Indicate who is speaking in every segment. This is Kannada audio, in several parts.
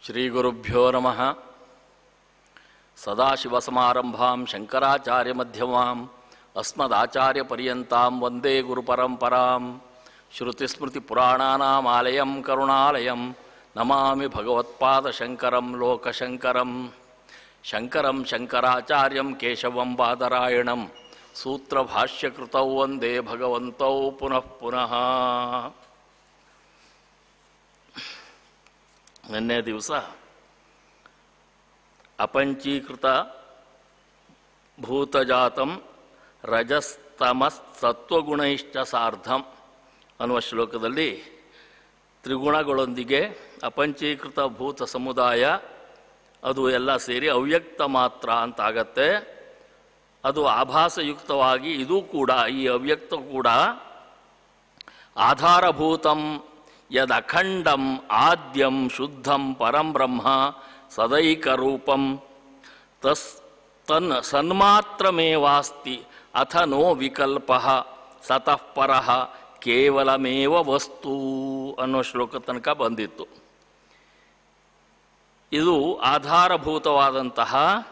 Speaker 1: ಶ್ರೀಗುರುಭ್ಯೋ ನಮಃ ಸದಾಶಿವಸಮಾರಂಭಾಂ ಶಂಕರಾಚಾರ್ಯಮಧ್ಯಮಾಂ ಅಸ್ಮದಾಚಾರ್ಯಪರ್ಯಂತಾಂ ವಂದೇ ಗುರುಪರಂಪರಾಂ ಶ್ರುತಿಸ್ಮೃತಿಪುರಾಣಾನಾಮಾಲಯಂ ಕರುಣಾಲಯಂ ನಮಾಮಿ ಭಗವತ್ಪಾದಶಂಕರಂ ಲೋಕಶಂಕರಂ ಶಂಕರಂ ಶಂಕರಾಚಾರ್ಯಂ ಕೇಶವಂ ಬಾದರಾಯಣಂ ಸೂತ್ರಭಾಷ್ಯಕೃತೌ ವಂದೇ ಭಗವಂತೌ ಪುನಃ ಪುನಃ ನಿನ್ನೆ ದಿವಸ ಅಪಂಚೀಕೃತ ಭೂತಜಾತಂ ರಜಸ್ತಮಸತ್ವಗುಣೈಶ್ಚ ಸಾರ್ಧಂ ಅನ್ನುವ ಶ್ಲೋಕದಲ್ಲಿ ತ್ರಿಗುಣಗಳೊಂದಿಗೆ ಅಪಂಚೀಕೃತ ಭೂತ ಸಮುದಾಯ ಅದು ಎಲ್ಲ ಸೇರಿ ಅವ್ಯಕ್ತ ಮಾತ್ರ ಅಂತಾಗತ್ತೆ ಅದು ಆಭಾಸಯುಕ್ತವಾಗಿ ಇದು ಕೂಡ ಈ ಅವ್ಯಕ್ತ ಕೂಡ ಆಧಾರಭೂತಂ ಯದಖಂಡಂ ಆದ್ಯಂ ಶುದ್ಧಂ ಪರಂ ಬ್ರಹ್ಮ ಸದೈಕರೂಪಂ ತಸ್ ತನ್ ಸನ್ಮಾತ್ರಮೇವಾಸ್ತಿ ಅಥ ನೋ ವಿಕಲ್ಪ ಸತಃ ಪರಃ ಕೇವಲಮೇವ ವಸ್ತು ಅನ್ನೋ ಶ್ಲೋಕ ತನಕ ಬಂದಿತ್ತು ಇದು ಆಧಾರಭೂತವಾದಂತಹ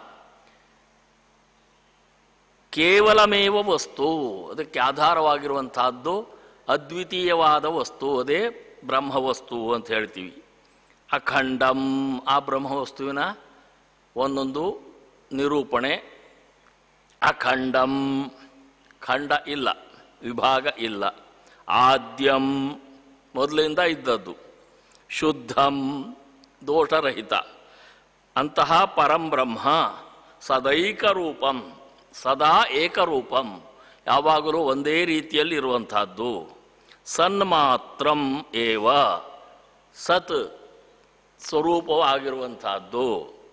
Speaker 1: ಕೇವಲಮೇವ ವಸ್ತು ಅದಕ್ಕೆ ಆಧಾರವಾಗಿರುವಂತಹದ್ದು ಅದ್ವಿತೀಯವಾದ ವಸ್ತು ಅದೇ ಬ್ರಹ್ಮವಸ್ತು ಅಂತ ಹೇಳ್ತೀವಿ ಅಖಂಡಂ ಆ ಬ್ರಹ್ಮವಸ್ತುವಿನ ಒಂದೊಂದು ನಿರೂಪಣೆ ಅಖಂಡಂ ಖಂಡ ಇಲ್ಲ ವಿಭಾಗ ಇಲ್ಲ ಆದ್ಯಂ ಮೊದಲಿಂದ ಇದ್ದದ್ದು ಶುದ್ಧಂ ದೋಷರಹಿತ ಅಂತಹ ಪರಂಬ್ರಹ್ಮ ಸದೈಕರೂಪಂ ಸದಾ ಏಕರೂಪಂ ಯಾವಾಗಲೂ ಒಂದೇ ರೀತಿಯಲ್ಲಿ ಇರುವಂತಹದ್ದು ಸನ್ಮಾತ್ರಂ ಏವ ಸತ್ ಸ್ವರೂಪವಾಗಿರುವಂತಹದ್ದು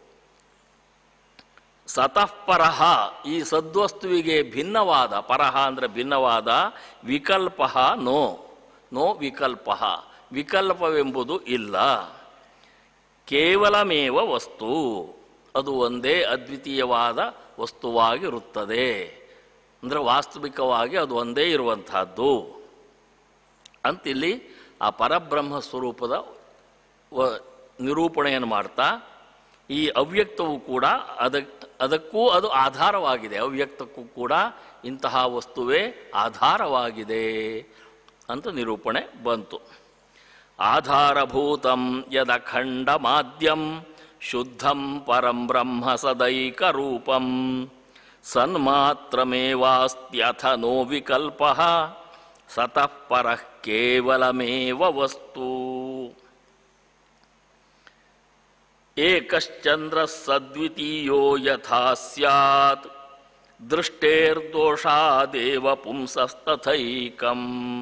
Speaker 1: ಸತಃ ಪರಹ ಈ ಸದ್ವಸ್ತುವಿಗೆ ಭಿನ್ನವಾದ ಪರಹ ಅಂದರೆ ಭಿನ್ನವಾದ ವಿಕಲ್ಪ ನೋ ನೋ ವಿಕಲ್ಪ ವಿಕಲ್ಪವೆಂಬುದು ಇಲ್ಲ ಕೇವಲಮೇವ ವಸ್ತು ಅದು ಒಂದೇ ಅದ್ವಿತೀಯವಾದ ವಸ್ತುವಾಗಿರುತ್ತದೆ ಅಂದರೆ ವಾಸ್ತವಿಕವಾಗಿ ಅದು ಒಂದೇ ಇರುವಂತಹದ್ದು ಅಂತಿಲ್ಲಿ ಆ ಪರಬ್ರಹ್ಮ ಸ್ವರೂಪದ ವ ನಿರೂಪಣೆಯನ್ನು ಮಾಡ್ತಾ ಈ ಅವ್ಯಕ್ತವು ಕೂಡ ಅದಕ್ ಅದಕ್ಕೂ ಅದು ಆಧಾರವಾಗಿದೆ ಅವ್ಯಕ್ತಕ್ಕೂ ಕೂಡ ಇಂತಹ ವಸ್ತುವೇ ಆಧಾರವಾಗಿದೆ ಅಂತ ನಿರೂಪಣೆ ಬಂತು ಆಧಾರಭೂತಂ ಯದಖಂಡ ಮಾದ್ಯಂ ಶುದ್ಧಂ ಪರಂ ಬ್ರಹ್ಮ ಸದೈಕರೂಪಂ ಸನ್ಮಾತ್ರಮೇವಾಸ್ತ್ಯಥ ನೋ ವಿಕಲ್ಪ ಸತಃ ಪರಃ ಕೇವಲಮೇವ ವಸ್ತು ಏಕಶ್ಚಂದ್ರ ಸದ್ವಿತೀಯೋ ಯಥಾ ಸ್ಯಾತ್ ದೃಷ್ಟೇರ್ದೋಷಾದೇವ ಪುಂಸಸ್ತಥೈಕಂ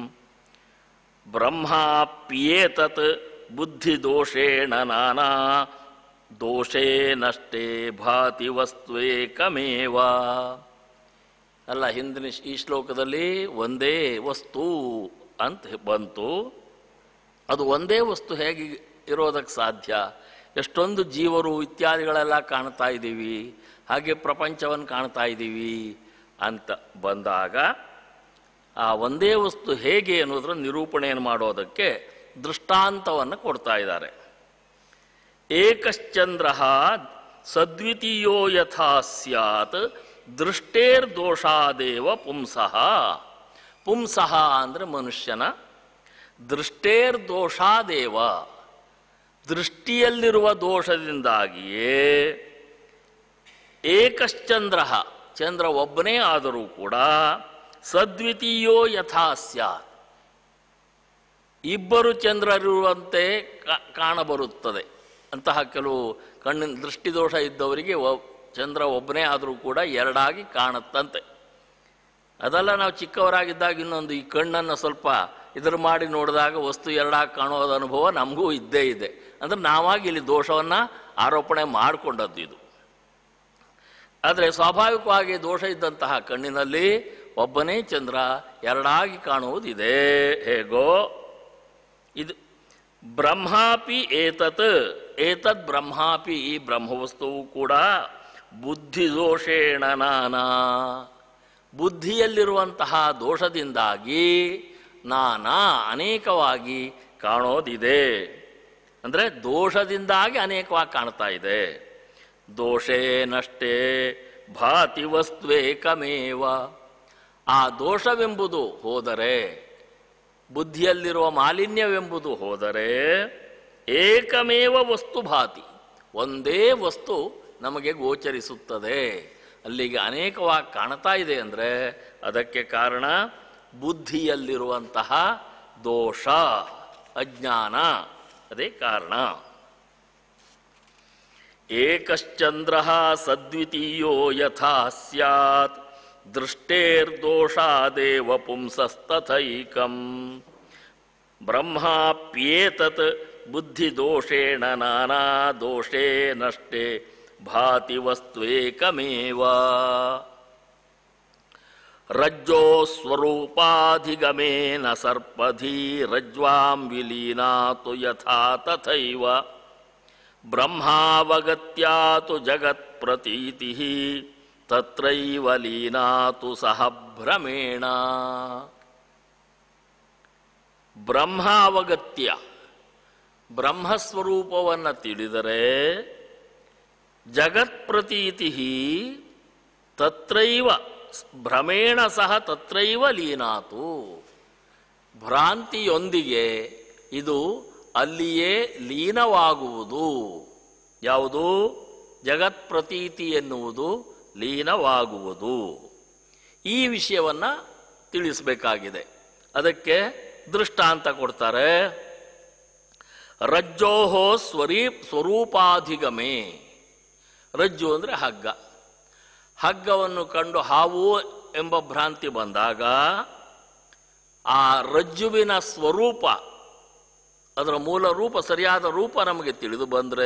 Speaker 1: ಬ್ರಹ್ಮಾಪ್ಯೇತತ್ ಬುದ್ಧಿದೋಷೇಣ ನಾನಾ ದೋಷೇ ನಷ್ಟೇ ಭಾತಿ ವಸ್ತ್ವೇಕಮೇವ ಅಲ್ಲ ಹಿಂದಿನ ಶ್- ಈ ಶ್ಲೋಕದಲ್ಲಿ ಒಂದೇ ವಸ್ತು ಅಂತ ಬಂತು ಅದು ಒಂದೇ ವಸ್ತು ಹೇಗೆ ಇರೋದಕ್ಕೆ ಸಾಧ್ಯ ಎಷ್ಟೊಂದು ಜೀವರು ಇತ್ಯಾದಿಗಳೆಲ್ಲ ಕಾಣ್ತಾ ಇದ್ದೀವಿ ಹಾಗೆ ಪ್ರಪಂಚವನ್ನು ಕಾಣ್ತಾ ಇದ್ದೀವಿ ಅಂತ ಬಂದಾಗ ಆ ಒಂದೇ ವಸ್ತು ಹೇಗೆ ಅನ್ನೋದರ ನಿರೂಪಣೆಯನ್ನು ಮಾಡೋದಕ್ಕೆ ದೃಷ್ಟಾಂತವನ್ನು ಕೊಡ್ತಾ ಇದ್ದಾರೆ ಏಕಶ್ಚಂದ್ರ ಸದ್ವಿತೀಯೋ ಯಥಾ ಸ್ಯಾತ್ ದೃಷ್ಟೇರ್ದೋಷಾದೇವ ಪುಂಸಃ ಪುಂಸಃ ಅಂದರೆ ಮನುಷ್ಯನ ದೃಷ್ಟೇರ್ದೋಷಾದೇವ ದೃಷ್ಟಿಯಲ್ಲಿರುವ ದೋಷದಿಂದಾಗಿಯೇ ಏಕಶ್ಚಂದ್ರ ಚಂದ್ರ ಒಬ್ಬನೇ ಆದರೂ ಕೂಡ ಸದ್ವಿತೀಯೋ ಯಥಾ ಸ್ಯಾತ್ ಇಬ್ಬರು ಚಂದ್ರರಿರುವಂತೆ ಕಾ- ಕಾಣಬರುತ್ತದೆ ಅಂತಹ ಕೆಲವು ಕಣ್ಣಿನ ದೃಷ್ಟಿದೋಷ ಇದ್ದವರಿಗೆ ಒ- ಚಂದ್ರ ಒಬ್ಬನೇ ಆದರೂ ಕೂಡ ಎರಡಾಗಿ ಕಾಣುತ್ತಂತೆ ಅದೆಲ್ಲ ನಾವು ಚಿಕ್ಕವರಾಗಿದ್ದಾಗ ಇನ್ನೊಂದು ಈ ಕಣ್ಣನ್ನು ಸ್ವಲ್ಪ ಇದ್ರ ಮಾಡಿ ನೋಡಿದಾಗ ವಸ್ತು ಎರಡಾಗಿ ಕಾಣೋದ ಅನುಭವ ನಮಗೂ ಇದ್ದೇ ಇದೆ ಅಂದರೆ ನಾವಾಗಿ ಇಲ್ಲಿ ದೋಷವನ್ನು ಆರೋಪಣೆ ಮಾಡಿಕೊಂಡದ್ದು ಇದು ಆದರೆ ಸ್ವಾಭಾವಿಕವಾಗಿ ದೋಷ ಇದ್ದಂತಹ ಕಣ್ಣಿನಲ್ಲಿ ಒಬ್ಬನೇ ಚಂದ್ರ ಎರಡಾಗಿ ಕಾಣುವುದಿದೆ ಹೇಗೋ ಇದು ಬ್ರಹ್ಮಾಪಿ ಏತತ್ ಏತದ್ ಬ್ರಹ್ಮಾಪಿ ಈ ಬ್ರಹ್ಮವಸ್ತುವು ಕೂಡ ಬುದ್ಧಿದೋಷೇಣ ನಾನಾ ಬುದ್ಧಿಯಲ್ಲಿರುವಂತಹ ದೋಷದಿಂದಾಗಿ ನಾನಾ ಅನೇಕವಾಗಿ ಕಾಣೋದಿದೆ ಅಂದರೆ ದೋಷದಿಂದಾಗಿ ಅನೇಕವಾಗಿ ಕಾಣ್ತಾ ಇದೆ ದೋಷೇನಷ್ಟೇ ಭಾತಿ ವಸ್ತ್ವೇಕಮೇವ ಆ ದೋಷವೆಂಬುದು ಹೋದರೆ ಬುದ್ಧಿಯಲ್ಲಿರುವ ಮಾಲಿನ್ಯವೆಂಬುದು ಹೋದರೆ ಏಕಮೇವ ವಸ್ತು ಭಾತಿ ಒಂದೇ ವಸ್ತು ನಮಗೆ ಗೋಚರಿಸುತ್ತದೆ ಅಲ್ಲಿಗೆ ಅನೇಕವಾಗಿ ಕಾಣ್ತಾ ಇದೆ ಅಂದರೆ ಅದಕ್ಕೆ ಕಾರಣ ಬುದ್ಧಿಯಲ್ಲಿರುವಂತಹ ದೋಷ ಅಜ್ಞಾನ ಅದೇ ಕಾರಣ ಏಕಶ್ಚಂದ್ರ ಸದ್ವಿತೀಯೋ ಯಥಾ ಸ್ಯಾತ್ ದೃಷ್ಟೇರ್ದೋಷಾದೇವ ಪುಂಸಸ್ತಥೈಕಂ ಬ್ರಹ್ಮಾಪ್ಯೇತತ್ ಬುದ್ಧಿದೋಷೇಣ ನಾನಾ ದೋಷೇ ನಷ್ಟೇ ಭಾತಿ ವಸ್ತ್ವೇಕಮೇವ ರಜ್ಜೋ ಸ್ವರೂಪಾಧಿಗಮೇನ ಸರ್ಪಧಿ ರಜ್ವಾಂ ವಿಲೀನಾತು ಯಥಾ ತಥೈವ ಬ್ರಹ್ಮಾವಗತ್ಯಾತು ಜಗತ್ಪ್ರತೀತಿ ತತ್ರೈವ ಲೀನಾತು ಸಹ ಭ್ರಮೇಣ ಬ್ರಹ್ಮಾವಗತ್ಯ ಬ್ರಹ್ಮಸ್ವರೂಪವನ್ನು ತಿಳಿದರೆ ಜಗತ್ಪ್ರತೀತಿ ತತ್ರೈವ ಭ್ರಮೇಣ ಸಹ ತತ್ರೈವ ಲೀನಾತು ಭ್ರಾಂತಿಯೊಂದಿಗೆ ಇದು ಅಲ್ಲಿಯೇ ಲೀನವಾಗುವುದು ಯಾವುದು ಜಗತ್ಪ್ರತೀತಿ ಎನ್ನುವುದು ಲೀನವಾಗುವುದು ಈ ವಿಷಯವನ್ನು ತಿಳಿಸಬೇಕಾಗಿದೆ ಅದಕ್ಕೆ ದೃಷ್ಟಾಂತ ಕೊಡ್ತಾರೆ ರಜ್ಜೋಹೋ ಸ್ವರೀ ಸ್ವರೂಪಾಧಿಗಮೆ ರಜ್ಜು ಅಂದರೆ ಹಗ್ಗ ಹಗ್ಗವನ್ನು ಕಂಡು ಹಾವು ಎಂಬ ಭ್ರಾಂತಿ ಬಂದಾಗ ಆ ರಜ್ಜುವಿನ ಸ್ವರೂಪ ಅದರ ಮೂಲ ರೂಪ ಸರಿಯಾದ ರೂಪ ನಮಗೆ ತಿಳಿದು ಬಂದರೆ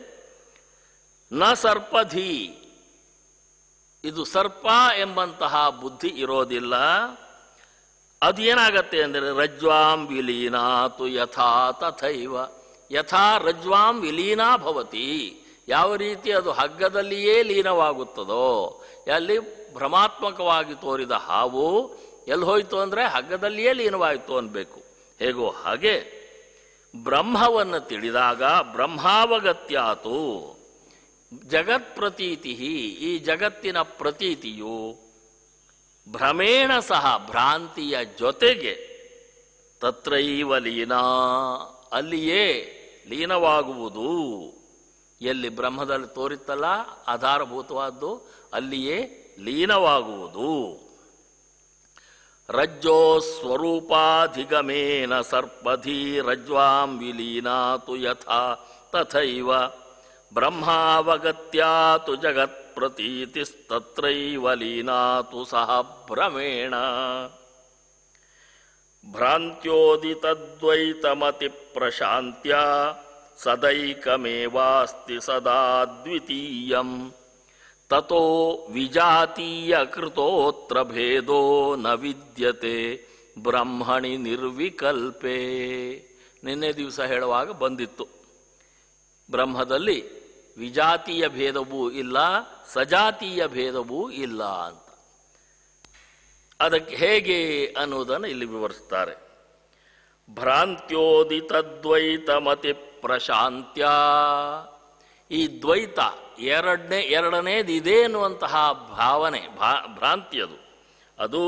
Speaker 1: ನ ಸರ್ಪಧಿ ಇದು ಸರ್ಪ ಎಂಬಂತಹ ಬುದ್ಧಿ ಇರೋದಿಲ್ಲ ಅದೇನಾಗತ್ತೆ ಅಂದರೆ ರಜ್ವಾಂ ವಿಲೀನಾತು ಯಥಾ ತಥೈವ ಯಥಾ ರಜ್ವಾಂ ವಿಲೀನಾ ಭವತಿ ಯಾವ ರೀತಿ ಅದು ಹಗ್ಗದಲ್ಲಿಯೇ ಲೀನವಾಗುತ್ತದೋ ಅಲ್ಲಿ ಭ್ರಮಾತ್ಮಕವಾಗಿ ತೋರಿದ ಹಾವು ಎಲ್ಲಿ ಹೋಯ್ತು ಅಂದರೆ ಹಗ್ಗದಲ್ಲಿಯೇ ಲೀನವಾಯಿತು ಅನ್ಬೇಕು ಹೇಗೋ ಹಾಗೆ ಬ್ರಹ್ಮವನ್ನು ತಿಳಿದಾಗ ಬ್ರಹ್ಮಾವಗತ್ಯಾತು ಜಗತ್ಪ್ರತೀತಿ ಈ ಜಗತ್ತಿನ ಪ್ರತೀತಿಯು ಭ್ರಮೇಣ ಸಹ ಭ್ರಾಂತಿಯ ಜೊತೆಗೆ ತತ್ರೈವ ಲೀನಾ ಅಲ್ಲಿಯೇ ಲೀನವಾಗುವುದು ಎಲ್ಲಿ ಬ್ರಹ್ಮದಲ್ಲಿ ತೋರಿತ್ತಲ್ಲ ಆಧಾರಭೂತವಾದ್ದು ಅಲ್ಲಿಯೇ ಲೀನವಾಗುವುದು ರಜ್ಜೋ ಸ್ವರೂಪಾಧಿಗಮೇನ ಸರ್ಪಧಿ ರಜ್ವಾಂ ವಿಲೀನಾತು ಯಥಾ ತಥೈವ ಬ್ರಹ್ಮಾವಗತ್ಯಾತು ಜಗತ್ಪ್ರತೀತಿಸ್ತತ್ರೈವ ಲೀನಾತು ಸಹ ಭ್ರಮೇಣ ಭ್ರಾಂತ್ಯೋದಿತದ್ವೈತಮತಿ ಪ್ರಶಾಂತ್ಯ ಸದೈಕಮೇವಾಸ್ತಿ ಸದಾ ದ್ವಿತೀಯಂ ತತೋ ವಿಜಾತೀಯ ಕೃತೋತ್ರ ಭೇದೋ ನ ವಿದ್ಯತೆ ಬ್ರಹ್ಮಣಿ ನಿರ್ವಿಕಲ್ಪೆ ನಿನ್ನೆ ದಿವಸ ಹೇಳುವಾಗ ಬಂದಿತ್ತು ಬ್ರಹ್ಮದಲ್ಲಿ ವಿಜಾತೀಯ ಭೇದವೂ ಇಲ್ಲ ಸಜಾತೀಯ ಭೇದವೂ ಇಲ್ಲ ಅಂತ ಅದಕ್ಕೆ ಹೇಗೆ ಅನ್ನೋದನ್ನು ಇಲ್ಲಿ ವಿವರಿಸ್ತಾರೆ ಭ್ರಾಂತ್ಯೋದಿತದ್ವೈತಮತಿ ಪ್ರಶಾಂತ್ಯ ಈ ದ್ವೈತ ಎರಡನೇ ಎರಡನೇದು ಇದೆ ಅನ್ನುವಂತಹ ಭಾವನೆ ಭಾ ಭ್ರಾಂತಿ ಅದು ಅದು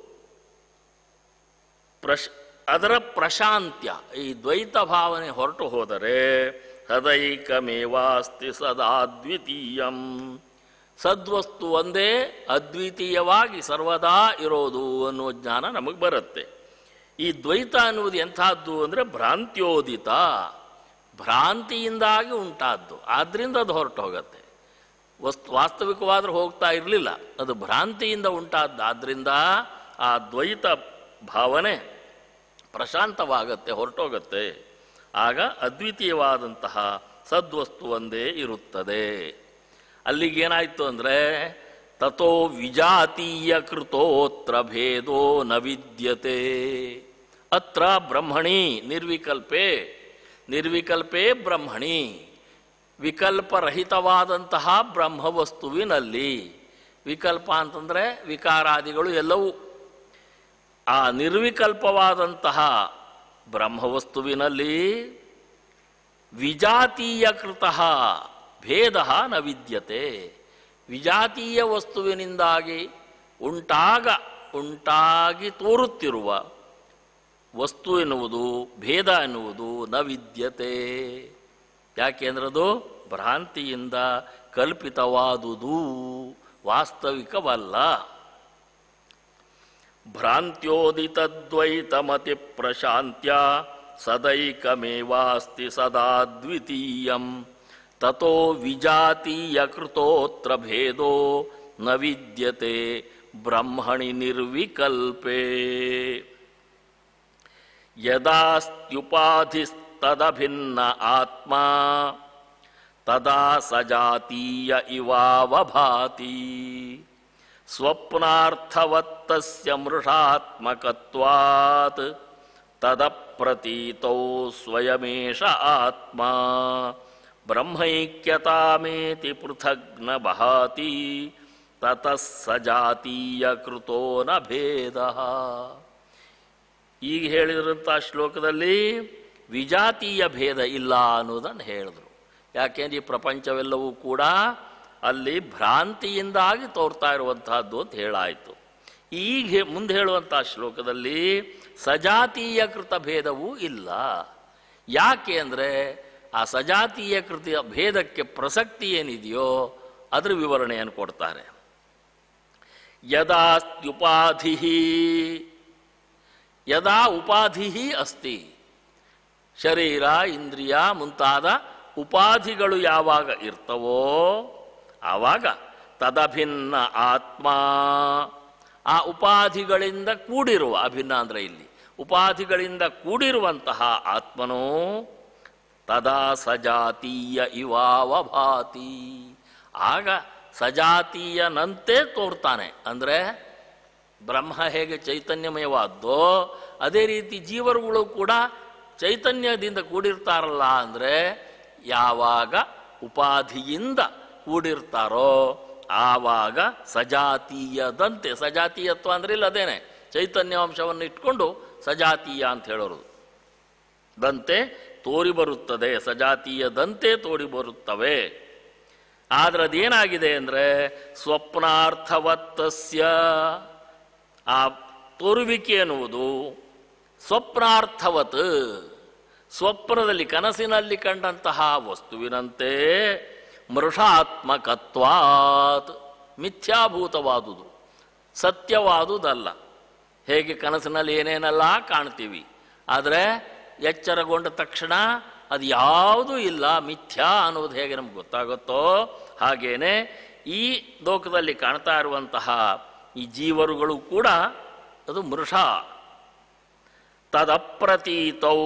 Speaker 1: ಪ್ರಶ್ ಅದರ ಪ್ರಶಾಂತ್ಯ ಈ ದ್ವೈತ ಭಾವನೆ ಹೊರಟು ಹೋದರೆ ಸದೈಕಮೇವಾಸ್ತಿ ಸದಾ ದ್ವಿತೀಯಂ ಸದ್ವಸ್ತು ಒಂದೇ ಅದ್ವಿತೀಯವಾಗಿ ಸರ್ವದಾ ಇರೋದು ಅನ್ನುವ ಜ್ಞಾನ ನಮಗೆ ಬರುತ್ತೆ ಈ ದ್ವೈತ ಅನ್ನುವುದು ಎಂಥದ್ದು ಅಂದರೆ ಭ್ರಾಂತ್ಯೋದಿತ ಭ್ರಾಂತಿಯಿಂದಾಗಿ ಉಂಟಾದ್ದು ಆದ್ದರಿಂದ ಅದು ಹೊರಟು ಹೋಗುತ್ತೆ ವಸ್ತು ವಾಸ್ತವಿಕವಾದ್ರೆ ಹೋಗ್ತಾ ಇರಲಿಲ್ಲ ಅದು ಭ್ರಾಂತಿಯಿಂದ ಉಂಟಾದ್ದು ಆದ್ದರಿಂದ ಆ ದ್ವೈತ ಭಾವನೆ ಪ್ರಶಾಂತವಾಗತ್ತೆ ಹೊರಟೋಗತ್ತೆ ಆಗ ಅದ್ವಿತೀಯವಾದಂತಹ ಸದ್ವಸ್ತು ಒಂದೇ ಇರುತ್ತದೆ ಅಲ್ಲಿಗೇನಾಯಿತು ಅಂದರೆ ತಥೋ ವಿಜಾತೀಯ ಕೃತೋತ್ರ ಭೇದೋ ನ ವಿದ್ಯತೆ ಅತ್ರ ಬ್ರಹ್ಮಣಿ ನಿರ್ವಿಕಲ್ಪೆ ನಿರ್ವಿಕಲ್ಪೇ ಬ್ರಹ್ಮಣಿ ವಿಕಲ್ಪರಹಿತವಾದಂತಹ ಬ್ರಹ್ಮವಸ್ತುವಿನಲ್ಲಿ ವಿಕಲ್ಪ ಅಂತಂದರೆ ವಿಕಾರಾದಿಗಳು ಎಲ್ಲವೂ ಆ ನಿರ್ವಿಕಲ್ಪವಾದಂತಹ ಬ್ರಹ್ಮವಸ್ತುವಿನಲ್ಲಿ ವಿಜಾತೀಯಕೃತ ಭೇದ ನ ವಿದ್ಯತೆ ವಿಜಾತೀಯ ವಸ್ತುವಿನಿಂದಾಗಿ ಉಂಟಾಗ ಉಂಟಾಗಿ ತೋರುತ್ತಿರುವ ವಸ್ತು ಎನ್ನುವುದು ಭೇದ ಎನ್ನುವುದು ನ ವಿದ್ಯತೆ ಯಾಕೆಂದ್ರದು ಭ್ರಾಂತಿಯಿಂದ ಕಲ್ಪಿತವಾದುದು ವಾಸ್ತವಿಕವಲ್ಲ ಭ್ರಾಂತ್ಯೋದಿತದ್ವೈತಮತಿ ಪ್ರಶಾಂತ್ಯ ಸದೈಕಮೇವಾಸ್ತಿ ಸದಾ ದ್ವಿತೀಯಂ ತಥೋ ವಿಜಾತೀಯಕೃತೋತ್ರ ಭೇದೋ ನ ವಿದ್ಯತೆ ಬ್ರಹ್ಮಣಿ ನಿರ್ವಿಕಲ್ಪೇ ಯದಾಸ್ತ್ಯುಪಾಧಿಸ್ತದಭಿನ್ನ ಆತ್ಮ ತದಾ ಸಜಾತೀಯ ಇವಾವಭಾತಿ ಸ್ವಪ್ನಾರ್ಥವತ್ತಸ್ಯ ಮೃಷಾತ್ಮಕತ್ವಾತ್ ತದಪ್ರತೀತೌ ಸ್ವಯಮೇಷ ಆತ್ಮ ಬ್ರಹ್ಮೈಕ್ಯತಾಮೇತಿ ಪೃಥಗ್ನ ಬಹಾತಿ ತತಃ ಸಜಾತೀಯ ಕೃತೋ ನ ಭೇದ ಈಗ ಹೇಳಿದಂಥ ಶ್ಲೋಕದಲ್ಲಿ ವಿಜಾತೀಯ ಭೇದ ಇಲ್ಲ ಅನ್ನೋದನ್ನು ಹೇಳಿದ್ರು ಯಾಕೆಂದ್ರೆ ಈ ಪ್ರಪಂಚವೆಲ್ಲವೂ ಕೂಡ ಅಲ್ಲಿ ಭ್ರಾಂತಿಯಿಂದಾಗಿ ತೋರ್ತಾ ಇರುವಂತಹದ್ದು ಅಂತ ಹೇಳಾಯಿತು ಈಗ ಹೇ- ಮುಂದೆ ಹೇಳುವಂಥ ಶ್ಲೋಕದಲ್ಲಿ ಸಜಾತೀಯ ಕೃತ ಭೇದವೂ ಇಲ್ಲ ಯಾಕೆ ಅಂದರೆ ಆ ಸಜಾತೀಯ ಕೃತಿಯ ಭೇದಕ್ಕೆ ಪ್ರಸಕ್ತಿ ಏನಿದೆಯೋ ಅದರ ವಿವರಣೆಯನ್ನು ಕೊಡ್ತಾರೆ ಯದಾಸ್ತ್ಯುಪಾಧಿ ಯದಾ ಉಪಾಧಿ ಅಸ್ತಿ ಶರೀರ ಇಂದ್ರಿಯ ಮುಂತಾದ ಉಪಾಧಿಗಳು ಯಾವಾಗ ಇರ್ತವೋ ಆವಾಗ ತದಭಿನ್ನ ಆತ್ಮ ಆ ಉಪಾಧಿಗಳಿಂದ ಕೂಡಿರುವ ಅಭಿನ್ನ ಅಂದರೆ ಇಲ್ಲಿ ಉಪಾಧಿಗಳಿಂದ ಕೂಡಿರುವಂತಹ ಆತ್ಮನು ತದಾ ಸಜಾತೀಯ ಇವಾವಭಾತಿ ಆಗ ಸಜಾತೀಯನಂತೆ ತೋರ್ತಾನೆ ಅಂದರೆ ಬ್ರಹ್ಮ ಹೇಗೆ ಚೈತನ್ಯಮಯವಾದ್ದೋ ಅದೇ ರೀತಿ ಜೀವರುಗಳು ಕೂಡ ಚೈತನ್ಯದಿಂದ ಕೂಡಿರ್ತಾರಲ್ಲ ಅಂದರೆ ಯಾವಾಗ ಉಪಾಧಿಯಿಂದ ಕೂಡಿರ್ತಾರೋ ಆವಾಗ ಸಜಾತೀಯದಂತೆ ಸಜಾತೀಯತ್ವ ಅಂದ್ರೆ ಇಲ್ಲ ಅದೇನೆ ಚೈತನ್ಯಾಂಶವನ್ನು ಇಟ್ಕೊಂಡು ಸಜಾತೀಯ ಅಂತ ಹೇಳೋರು ದಂತೆ ತೋರಿ ಬರುತ್ತದೆ ಸಜಾತೀಯದಂತೆ ತೋರಿ ಬರುತ್ತವೆ ಆದ್ರೆ ಅದೇನಾಗಿದೆ ಅಂದರೆ ಸ್ವಪ್ನಾರ್ಥವತ್ತಸ್ಯ ಆ ತೋರುವಿಕೆ ಎನ್ನುವುದು ಸ್ವಪ್ನಾರ್ಥವತ್ ಸ್ವಪ್ನದಲ್ಲಿ ಕನಸಿನಲ್ಲಿ ಕಂಡಂತಹ ವಸ್ತುವಿನಂತೆ ಮೃಷಾತ್ಮಕತ್ವಾತ್ ಮಿಥ್ಯಾಭೂತವಾದುದು ಸತ್ಯವಾದುದಲ್ಲ ಹೇಗೆ ಕನಸಿನಲ್ಲಿ ಏನೇನೆಲ್ಲ ಕಾಣ್ತೀವಿ ಆದರೆ ಎಚ್ಚರಗೊಂಡ ತಕ್ಷಣ ಅದು ಯಾವುದೂ ಇಲ್ಲ ಮಿಥ್ಯಾ ಅನ್ನೋದು ಹೇಗೆ ನಮ್ಗೆ ಗೊತ್ತಾಗುತ್ತೋ ಹಾಗೇನೆ ಈ ಲೋಕದಲ್ಲಿ ಕಾಣ್ತಾ ಇರುವಂತಹ ಈ ಜೀವರುಗಳು ಕೂಡ ಅದು ಮೃಷ ತದಪ್ರತೀತೌ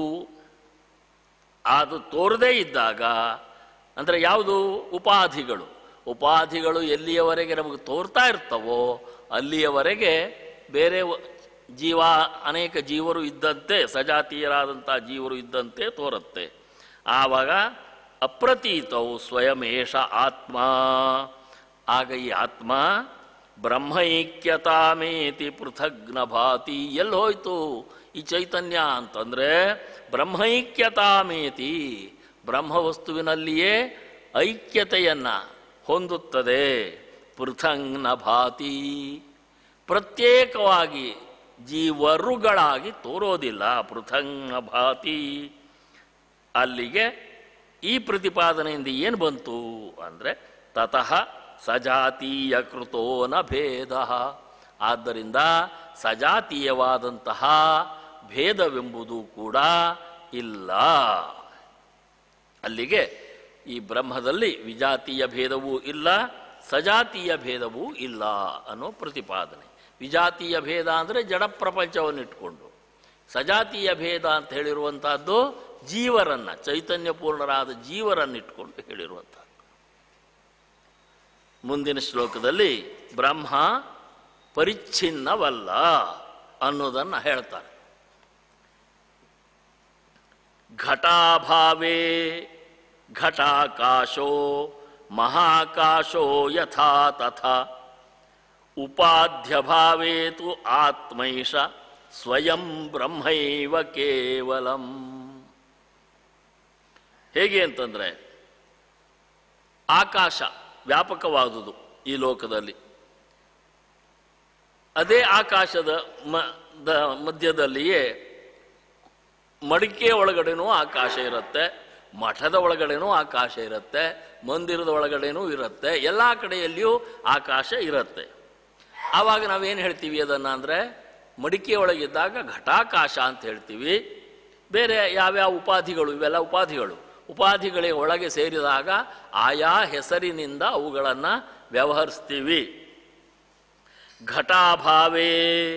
Speaker 1: ಅದು ತೋರದೇ ಇದ್ದಾಗ ಅಂದರೆ ಯಾವುದು ಉಪಾಧಿಗಳು ಉಪಾಧಿಗಳು ಎಲ್ಲಿಯವರೆಗೆ ನಮಗೆ ತೋರ್ತಾ ಇರ್ತವೋ ಅಲ್ಲಿಯವರೆಗೆ ಬೇರೆ ವ- ಜೀವ ಅನೇಕ ಜೀವರು ಇದ್ದಂತೆ ಸಜಾತೀಯರಾದಂಥ ಜೀವರು ಇದ್ದಂತೆ ತೋರುತ್ತೆ ಆವಾಗ ಅಪ್ರತೀತವು ಸ್ವಯಮೇಷ ಆತ್ಮ ಆಗ ಈ ಆತ್ಮ ಬ್ರಹ್ಮೈಕ್ಯತಾಮೇತಿ ಪೃಥಗ್ನ ಭಾತಿ ಎಲ್ಲಿ ಹೋಯ್ತು ಈ ಚೈತನ್ಯ ಅಂತಂದರೆ ಬ್ರಹ್ಮೈಕ್ಯತಾಮೇತಿ ಬ್ರಹ್ಮವಸ್ತುವಿನಲ್ಲಿಯೇ ಐಕ್ಯತೆಯನ್ನು ಹೊಂದುತ್ತದೆ ಪೃಥಂಗ್ನ ಭಾತಿ ಪ್ರತ್ಯೇಕವಾಗಿ ಜೀವರುಗಳಾಗಿ ತೋರೋದಿಲ್ಲ ಪೃಥಂಗ್ನ ಭಾತಿ ಅಲ್ಲಿಗೆ ಈ ಪ್ರತಿಪಾದನೆಯಿಂದ ಏನು ಬಂತು ಅಂದರೆ ತತಃ ಸಜಾತೀಯ ಕೃತೋ ನ ಭೇದ ಆದ್ದರಿಂದ ಸಜಾತೀಯವಾದಂತಹ ಭೇದವೆಂಬುದು ಕೂಡ ಇಲ್ಲ ಅಲ್ಲಿಗೆ ಈ ಬ್ರಹ್ಮದಲ್ಲಿ ವಿಜಾತೀಯ ಭೇದವೂ ಇಲ್ಲ ಸಜಾತೀಯ ಭೇದವೂ ಇಲ್ಲ ಅನ್ನೋ ಪ್ರತಿಪಾದನೆ ವಿಜಾತೀಯ ಭೇದ ಅಂದರೆ ಜಡ ಪ್ರಪಂಚವನ್ನು ಇಟ್ಕೊಂಡು ಸಜಾತೀಯ ಭೇದ ಅಂತ ಹೇಳಿರುವಂತಹದ್ದು ಜೀವರನ್ನ ಚೈತನ್ಯಪೂರ್ಣರಾದ ಜೀವರನ್ನು ಇಟ್ಕೊಂಡು ಹೇಳಿರುವಂಥದ್ದು ಮುಂದಿನ ಶ್ಲೋಕದಲ್ಲಿ ಬ್ರಹ್ಮ ಪರಿಚ್ಛಿನ್ನವಲ್ಲ ಅನ್ನೋದನ್ನು ಹೇಳ್ತಾರೆ ಘಟಾಭಾವೇ ಘಟಾಕಾಶೋ ಮಹಾಕಾಶೋ ಯಥಾ ತಥಾ ಉಪಾಧ್ಯಭಾವೇ ತು ಆತ್ಮೈಷ ಸ್ವಯಂ ಬ್ರಹ್ಮೈವ ಕೇವಲಂ ಹೇಗೆ ಅಂತಂದರೆ ಆಕಾಶ ವ್ಯಾಪಕವಾದುದು ಈ ಲೋಕದಲ್ಲಿ ಅದೇ ಆಕಾಶದ ಮ ದ ಮಧ್ಯದಲ್ಲಿಯೇ ಮಡಿಕೆ ಒಳಗಡೆನೂ ಆಕಾಶ ಇರುತ್ತೆ ಮಠದ ಒಳಗಡೆನೂ ಆಕಾಶ ಇರುತ್ತೆ ಮಂದಿರದ ಒಳಗಡೆನೂ ಇರುತ್ತೆ ಎಲ್ಲ ಕಡೆಯಲ್ಲಿಯೂ ಆಕಾಶ ಇರುತ್ತೆ ಆವಾಗ ನಾವೇನು ಹೇಳ್ತೀವಿ ಅದನ್ನು ಅಂದರೆ ಮಡಿಕೆ ಒಳಗಿದ್ದಾಗ ಘಟಾಕಾಶ ಅಂತ ಹೇಳ್ತೀವಿ ಬೇರೆ ಯಾವ್ಯಾವ ಉಪಾಧಿಗಳು ಇವೆಲ್ಲ ಉಪಾಧಿಗಳು ಉಪಾಧಿಗಳಿಗೆ ಒಳಗೆ ಸೇರಿದಾಗ ಆಯಾ ಹೆಸರಿನಿಂದ ಅವುಗಳನ್ನು ವ್ಯವಹರಿಸ್ತೀವಿ ಘಟಾಭಾವೇ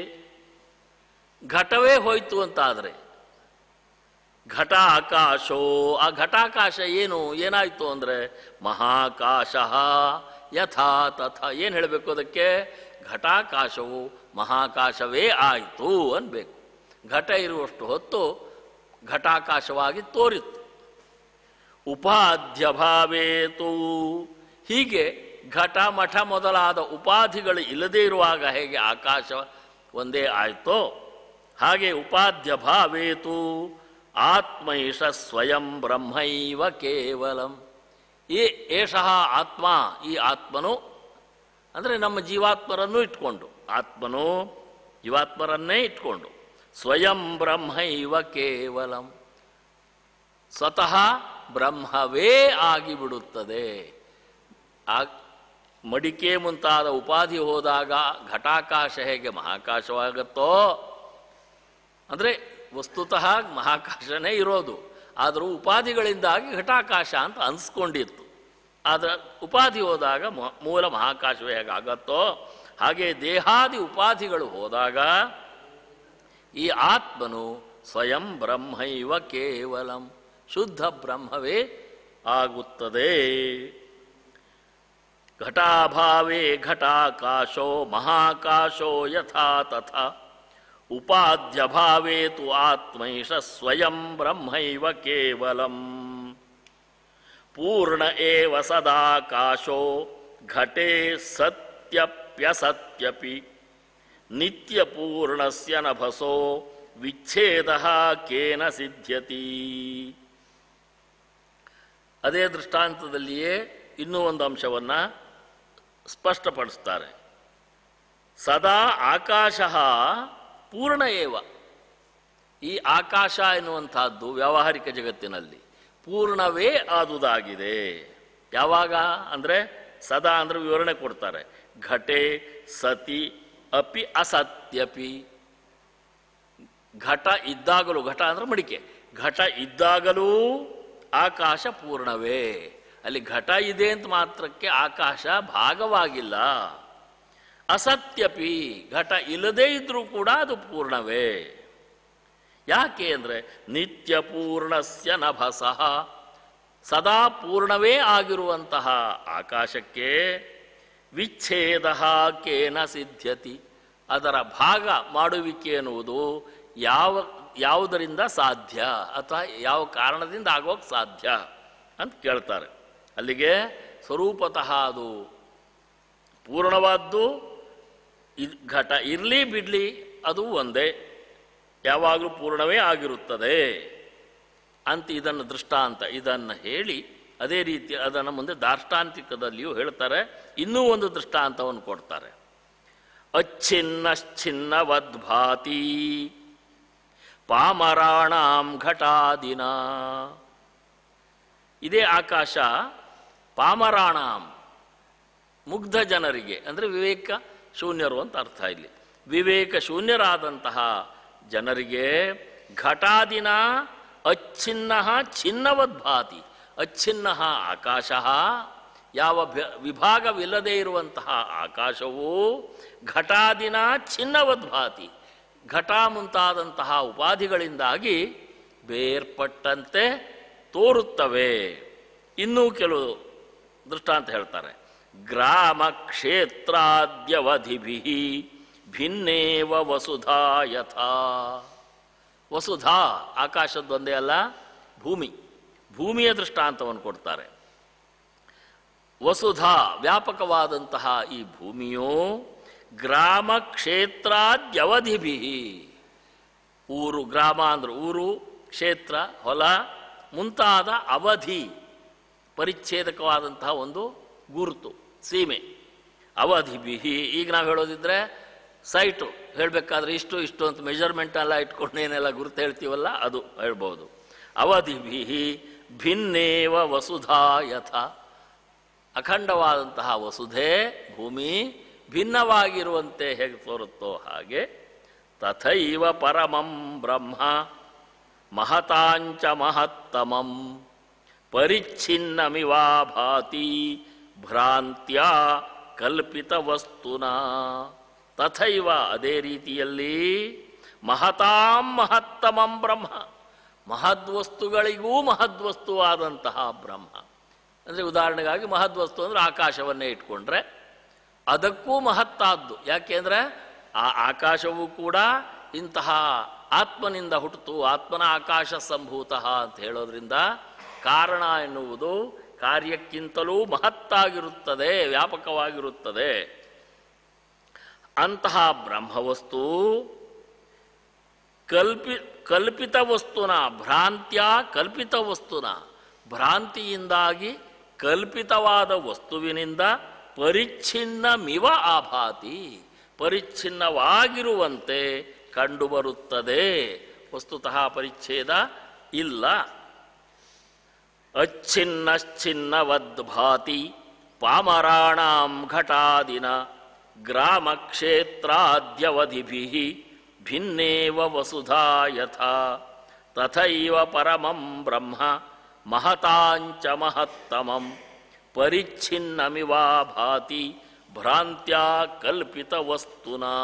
Speaker 1: ಘಟವೇ ಹೋಯ್ತು ಅಂತಾದರೆ ಘಟ ಆಕಾಶೋ ಆ ಘಟಾಕಾಶ ಏನು ಏನಾಯಿತು ಅಂದರೆ ಮಹಾಕಾಶ ಯಥಾ ತಥಾ ಏನು ಹೇಳಬೇಕು ಅದಕ್ಕೆ ಘಟಾಕಾಶವು ಮಹಾಕಾಶವೇ ಆಯಿತು ಅನ್ಬೇಕು ಘಟ ಇರುವಷ್ಟು ಹೊತ್ತು ಘಟಾಕಾಶವಾಗಿ ತೋರಿತ್ತು ಉಪಾಧ್ಯ ಭಾವೇತು ಹೀಗೆ ಘಟ ಮಠ ಮೊದಲಾದ ಉಪಾಧಿಗಳು ಇಲ್ಲದೇ ಇರುವಾಗ ಹೇಗೆ ಆಕಾಶ ಒಂದೇ ಆಯಿತೋ ಹಾಗೆ ಉಪಾಧ್ಯ ಭಾವೇತು ಆತ್ಮೈಷ ಸ್ವಯಂ ಬ್ರಹ್ಮೈವ ಕೇವಲಂ ಈ ಏಷಃ ಆತ್ಮ ಈ ಆತ್ಮನು ಅಂದರೆ ನಮ್ಮ ಜೀವಾತ್ಮರನ್ನು ಇಟ್ಕೊಂಡು ಆತ್ಮನು ಜೀವಾತ್ಮರನ್ನೇ ಇಟ್ಕೊಂಡು ಸ್ವಯಂ ಬ್ರಹ್ಮೈವ ಕೇವಲಂ ಸ್ವತಃ ಬ್ರಹ್ಮವೇ ಆಗಿಬಿಡುತ್ತದೆ ಆ ಮಡಿಕೆ ಮುಂತಾದ ಉಪಾಧಿ ಹೋದಾಗ ಘಟಾಕಾಶ ಹೇಗೆ ಮಹಾಕಾಶವಾಗುತ್ತೋ ಅಂದರೆ ವಸ್ತುತಃ ಮಹಾಕಾಶನೇ ಇರೋದು ಆದರೂ ಉಪಾಧಿಗಳಿಂದಾಗಿ ಘಟಾಕಾಶ ಅಂತ ಅನಿಸ್ಕೊಂಡಿತ್ತು ಆದರೆ ಉಪಾಧಿ ಹೋದಾಗ ಮ- ಮೂಲ ಮಹಾಕಾಶವೇ ಹೇಗಾಗತ್ತೋ ಹಾಗೆ ದೇಹಾದಿ ಉಪಾಧಿಗಳು ಹೋದಾಗ ಈ ಆತ್ಮನು ಸ್ವಯಂ ಬ್ರಹ್ಮೈವ ಕೇವಲಂ ಶುದ್ಧ ಬ್ರಹ್ಮವೇ ಆಗುತ್ತದೆ ಘಟಾಭಾವೇ ಘಟಾಕಾಶೋ ಮಹಾಕಾಶೋ ಯಥಾ ತಥಾ ಉಪಾಧ್ಯಭಾವೇ ತು ಆತ್ಮೈಷ ಸ್ವಯಂ ಬ್ರಹ್ಮೈವ ಕೇವಲಂ ಪೂರ್ಣ ಏವ ಸದಾಕಾಶೋ ಘಟೆ ಸತ್ಯಪ್ಯಸತ್ಯಪಿ ನಿತ್ಯಪೂರ್ಣಸ್ಯ ನಭಸೋ ವಿಚ್ಛೇದ ಕೇನ ಸಿದ್ಧ್ಯತಿ ಅದೇ ದೃಷ್ಟಾಂತದಲ್ಲಿಯೇ ಇನ್ನೂ ಒಂದು ಅಂಶವನ್ನು ಸ್ಪಷ್ಟಪಡಿಸ್ತಾರೆ ಸದಾ ಆಕಾಶ ಪೂರ್ಣ ಏವ ಈ ಆಕಾಶ ಎನ್ನುವಂತಹದ್ದು ವ್ಯಾವಹಾರಿಕ ಜಗತ್ತಿನಲ್ಲಿ ಪೂರ್ಣವೇ ಆದುದಾಗಿದೆ ಯಾವಾಗ ಅಂದರೆ ಸದಾ ಅಂದರೆ ವಿವರಣೆ ಕೊಡ್ತಾರೆ ಘಟೆ ಸತಿ ಅಪಿ ಅಸತ್ಯಪಿ ಘಟ ಇದ್ದಾಗಲೂ ಘಟ ಅಂದರೆ ಮಡಿಕೆ ಘಟ ಇದ್ದಾಗಲೂ ಆಕಾಶ ಪೂರ್ಣವೇ ಅಲ್ಲಿ ಘಟ ಇದೆ ಅಂತ ಮಾತ್ರಕ್ಕೆ ಆಕಾಶ ಭಾಗವಾಗಿಲ್ಲ ಅಸತ್ಯಪಿ ಘಟ ಇಲ್ಲದೇ ಇದ್ರೂ ಕೂಡ ಅದು ಪೂರ್ಣವೇ ಯಾಕೆ ಅಂದರೆ ನಿತ್ಯ ಪೂರ್ಣಸ್ಯ ನಭಸಃ ಸದಾ ಪೂರ್ಣವೇ ಆಗಿರುವಂತಹ ಆಕಾಶಕ್ಕೆ ವಿಚ್ಛೇದ ಕೇನ ಸಿದ್ಧ್ಯತಿ ಅದರ ಭಾಗ ಮಾಡುವಿಕೆ ಎನ್ನುವುದು ಯಾವ ಯಾವುದರಿಂದ ಸಾಧ್ಯ ಅಥವಾ ಯಾವ ಕಾರಣದಿಂದ ಆಗೋಕ್ಕೆ ಸಾಧ್ಯ ಅಂತ ಕೇಳ್ತಾರೆ ಅಲ್ಲಿಗೆ ಸ್ವರೂಪತಃ ಅದು ಪೂರ್ಣವಾದ್ದು ಇದ್ ಘಟ ಇರಲಿ ಬಿಡಲಿ ಅದು ಒಂದೇ ಯಾವಾಗಲೂ ಪೂರ್ಣವೇ ಆಗಿರುತ್ತದೆ ಅಂತ ಇದನ್ನು ದೃಷ್ಟಾಂತ ಇದನ್ನು ಹೇಳಿ ಅದೇ ರೀತಿ ಅದನ್ನು ಮುಂದೆ ದಾರ್ಷ್ಟಾಂತಿಕದಲ್ಲಿಯೂ ಹೇಳ್ತಾರೆ ಇನ್ನೂ ಒಂದು ದೃಷ್ಟಾಂತವನ್ನು ಕೊಡ್ತಾರೆ ಅಚ್ಛಿನ್ನಶ್ಚಿನ್ನವದ್ಭಾತಿ ಪಾಮರಾಣಾಂ ಘಟಾದಿನ ಇದೇ ಆಕಾಶ ಪಾಮರಾಣಾಂ ಮುಗ್ಧ ಜನರಿಗೆ ಅಂದರೆ ವಿವೇಕ ಶೂನ್ಯರು ಅಂತ ಅರ್ಥ ಇಲ್ಲಿ ವಿವೇಕ ಶೂನ್ಯರಾದಂತಹ ಜನರಿಗೆ ಘಟಾದಿನ ಅಚ್ಛಿನ್ನ ಛಿನ್ನವದ್ಭಾತಿ ಅಚ್ಛಿನ್ನ ಆಕಾಶ ಯಾವ ಭ- ವಿಭಾಗವಿಲ್ಲದೆ ಇರುವಂತಹ ಆಕಾಶವು ಘಟಾದಿನ ಛಿನ್ನವದ್ಭಾತಿ ಘಟ ಮುಂತಾದಂತಹ ಉಪಾಧಿಗಳಿಂದಾಗಿ ಬೇರ್ಪಟ್ಟಂತೆ ತೋರುತ್ತವೆ ಇನ್ನೂ ಕೆಲವು ದೃಷ್ಟಾಂತ ಹೇಳ್ತಾರೆ ಗ್ರಾಮ ಕ್ಷೇತ್ರಾದ್ಯವಧಿಭಿ ಭಿನ್ನೇವ ವಸುಧಾ ಯಥಾ ವಸುಧಾ ಆಕಾಶದ್ದೊಂದೇ ಅಲ್ಲ ಭೂಮಿ ಭೂಮಿಯ ದೃಷ್ಟಾಂತವನ್ನು ಕೊಡ್ತಾರೆ ವಸುಧಾ ವ್ಯಾಪಕವಾದಂತಹ ಈ ಭೂಮಿಯು ಗ್ರಾಮ ಕ್ಷೇತ್ರಾದ್ಯವಧಿಭಿ ಊರು ಗ್ರಾಮ ಅಂದ್ರೆ ಊರು ಕ್ಷೇತ್ರ ಹೊಲ ಮುಂತಾದ ಅವಧಿ ಪರಿಚ್ಛೇದಕವಾದಂತಹ ಒಂದು ಗುರುತು ಸೀಮೆ ಅವಧಿ ಬಿಹಿ ಈಗ ನಾವು ಹೇಳೋದಿದ್ರೆ ಸೈಟು ಹೇಳಬೇಕಾದ್ರೆ ಇಷ್ಟು ಇಷ್ಟು ಅಂತ ಮೆಜರ್ಮೆಂಟ್ ಎಲ್ಲ ಇಟ್ಕೊಂಡು ಏನೆಲ್ಲ ಗುರುತು ಹೇಳ್ತೀವಲ್ಲ ಅದು ಹೇಳ್ಬೋದು ಅವಧಿ ಬಿಹಿ ಭಿನ್ನೇವ ವಸುಧಾ ಯಥ ಅಖಂಡವಾದಂತಹ ವಸುಧೆ ಭೂಮಿ ಭಿನ್ನವಾಗಿರುವಂತೆ ಹೇಗೆ ತೋರುತ್ತೋ ಹಾಗೆ ತಥೈವ ಪರಮಂ ಬ್ರಹ್ಮ ಮಹತಾಂಚ ಮಹತ್ತಮಂ ಪರಿಚ್ಛಿನ್ನಮಿವಾ ಭಾತಿ ಭ್ರಾಂತ್ಯ ಕಲ್ಪಿತ ವಸ್ತುನ ತಥೈವ ಅದೇ ರೀತಿಯಲ್ಲಿ ಮಹತಾಂ ಮಹತ್ತಮಂ ಬ್ರಹ್ಮ ಮಹದ್ವಸ್ತುಗಳಿಗೂ ಮಹದ್ವಸ್ತುವಾದಂತಹ ಬ್ರಹ್ಮ ಅಂದರೆ ಉದಾಹರಣೆಗಾಗಿ ಮಹದ್ವಸ್ತು ಅಂದರೆ ಆಕಾಶವನ್ನೇ ಇಟ್ಕೊಂಡ್ರೆ ಅದಕ್ಕೂ ಮಹತ್ತಾದ್ದು ಯಾಕೆಂದರೆ ಆ ಆಕಾಶವೂ ಕೂಡ ಇಂತಹ ಆತ್ಮನಿಂದ ಹುಟ್ಟಿತು ಆತ್ಮನ ಆಕಾಶ ಸಂಭೂತ ಅಂತ ಹೇಳೋದ್ರಿಂದ ಕಾರಣ ಎನ್ನುವುದು ಕಾರ್ಯಕ್ಕಿಂತಲೂ ಮಹತ್ತಾಗಿರುತ್ತದೆ ವ್ಯಾಪಕವಾಗಿರುತ್ತದೆ ಅಂತಹ ಬ್ರಹ್ಮವಸ್ತು ಕಲ್ಪಿ ಕಲ್ಪಿತ ವಸ್ತುನ ಭ್ರಾಂತ್ಯ ಕಲ್ಪಿತ ವಸ್ತುನ ಭ್ರಾಂತಿಯಿಂದಾಗಿ ಕಲ್ಪಿತವಾದ ವಸ್ತುವಿನಿಂದ ಪರಿಚ್ಛಿನ್ನಮಿವ ಆಭಾತಿ ಪರಿಚ್ಛಿನ್ನವಾಗಿರುವಂತೆ ಕಂಡುಬರುತ್ತದೆ ವಸ್ತುತಃ ಪರಿಚ್ಛೇದ ಇಲ್ಲ ಅಚ್ಛಿನ್ನಶ್ಚಿನ್ನವದ್ಭಾತಿ ಪಾಮರಾಣಾಂ ಘಟಾದಿನ ಗ್ರಾಮಕ್ಷೇತ್ರಾದ್ಯವಧಿಭಿಃ ಭಿನ್ನೇವ ವಸುಧಾ ಯಥಾ ತಥೈವ ಪರಮಂ ಬ್ರಹ್ಮ ಮಹತಾಂಚ ಮಹತ್ತಮಂ ಪರಿಚ್ಛಿನ್ನಮಿವಾ ಭಾತಿ ಭ್ರಾಂತ್ಯಾ ಕಲ್ಪಿತ ವಸ್ತುನಾ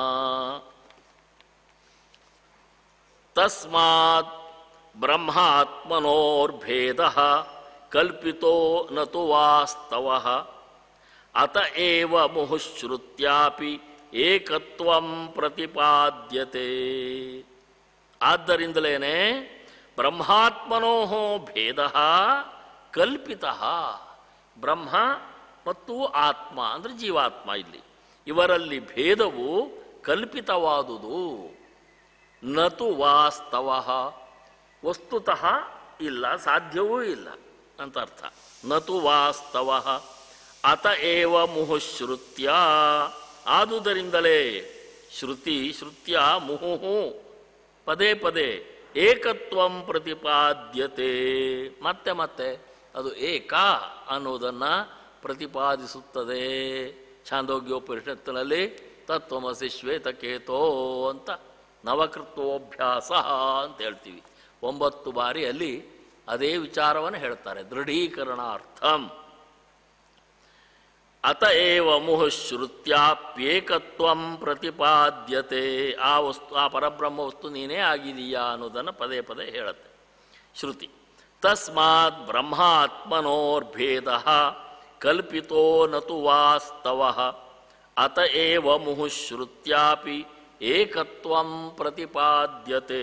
Speaker 1: ತಸ್ಮಾತ್ ಬ್ರಹ್ಮಾತ್ಮನೋರ್ಭೇದ ಕಲ್ಪಿತೋ ನತು ವಾಸ್ತವ ಅತ ಏವ ಮುಹುಶ್ರುತ್ಯಾಪಿ ಏಕತ್ವಂ ಪ್ರತಿಪಾದ್ಯತೆ ಆದ್ದರಿಂದಲೇನೆ ಬ್ರಹ್ಮಾತ್ಮನೋ ಭೇದ ಕಲ್ಪಿತ ಬ್ರಹ್ಮ ಮತ್ತು ಆತ್ಮ ಅಂದರೆ ಜೀವಾತ್ಮ ಇಲ್ಲಿ ಇವರಲ್ಲಿ ಭೇದವು ಕಲ್ಪಿತವಾದುದು ನತು ವಾಸ್ತವ ವಸ್ತುತಃ ಇಲ್ಲ ಸಾಧ್ಯವೂ ಇಲ್ಲ ಅಂತ ಅರ್ಥ ನತು ವಾಸ್ತವ ಅತ ಏವ ಮುಹುಶ್ರುತ್ಯ ಆದುದರಿಂದಲೇ ಶ್ರುತಿ ಶ್ರುತ್ಯ ಮುಹುಹು ಪದೇ ಪದೇ ಏಕತ್ವಂ ಪ್ರತಿಪಾದ್ಯತೆ ಮತ್ತೆ ಮತ್ತೆ ಅದು ಏಕ ಅನ್ನೋದನ್ನು ಪ್ರತಿಪಾದಿಸುತ್ತದೆ ಛಾಂದೋಗ್ಯೋಪನಿಷತ್ತಿನಲ್ಲಿ ತತ್ವಮಸಿ ಶ್ವೇತಕೇತೋ ಅಂತ ನವಕೃತ್ವೋಭ್ಯಾಸ ಅಂತ ಹೇಳ್ತೀವಿ ಒಂಬತ್ತು ಬಾರಿ ಅಲ್ಲಿ ಅದೇ ವಿಚಾರವನ್ನು ಹೇಳ್ತಾರೆ ದೃಢೀಕರಣಾರ್ಥಂ ಅತ ಏವ ಮುಹುಶ್ರುತ್ಯಾಪ್ಯೇಕತ್ವಂ ಪ್ರತಿಪಾದ್ಯತೆ ಆ ವಸ್ತು ಆ ಪರಬ್ರಹ್ಮ ವಸ್ತು ನೀನೇ ಆಗಿದೀಯಾ ಅನ್ನೋದನ್ನು ಪದೇ ಪದೇ ಹೇಳುತ್ತೆ ಶ್ರುತಿ ತಸ್ಮಾತ್ ಬ್ರಹ್ಮಾತ್ಮನೋರ್ಭೇದ ಕಲ್ಪಿತೋ ನತು ವಾಸ್ತವ ಅತ ಏವ ಮುಹುಶ್ರುತ್ಯಾಪಿ ಏಕತ್ವಂ ಪ್ರತಿಪಾದ್ಯತೆ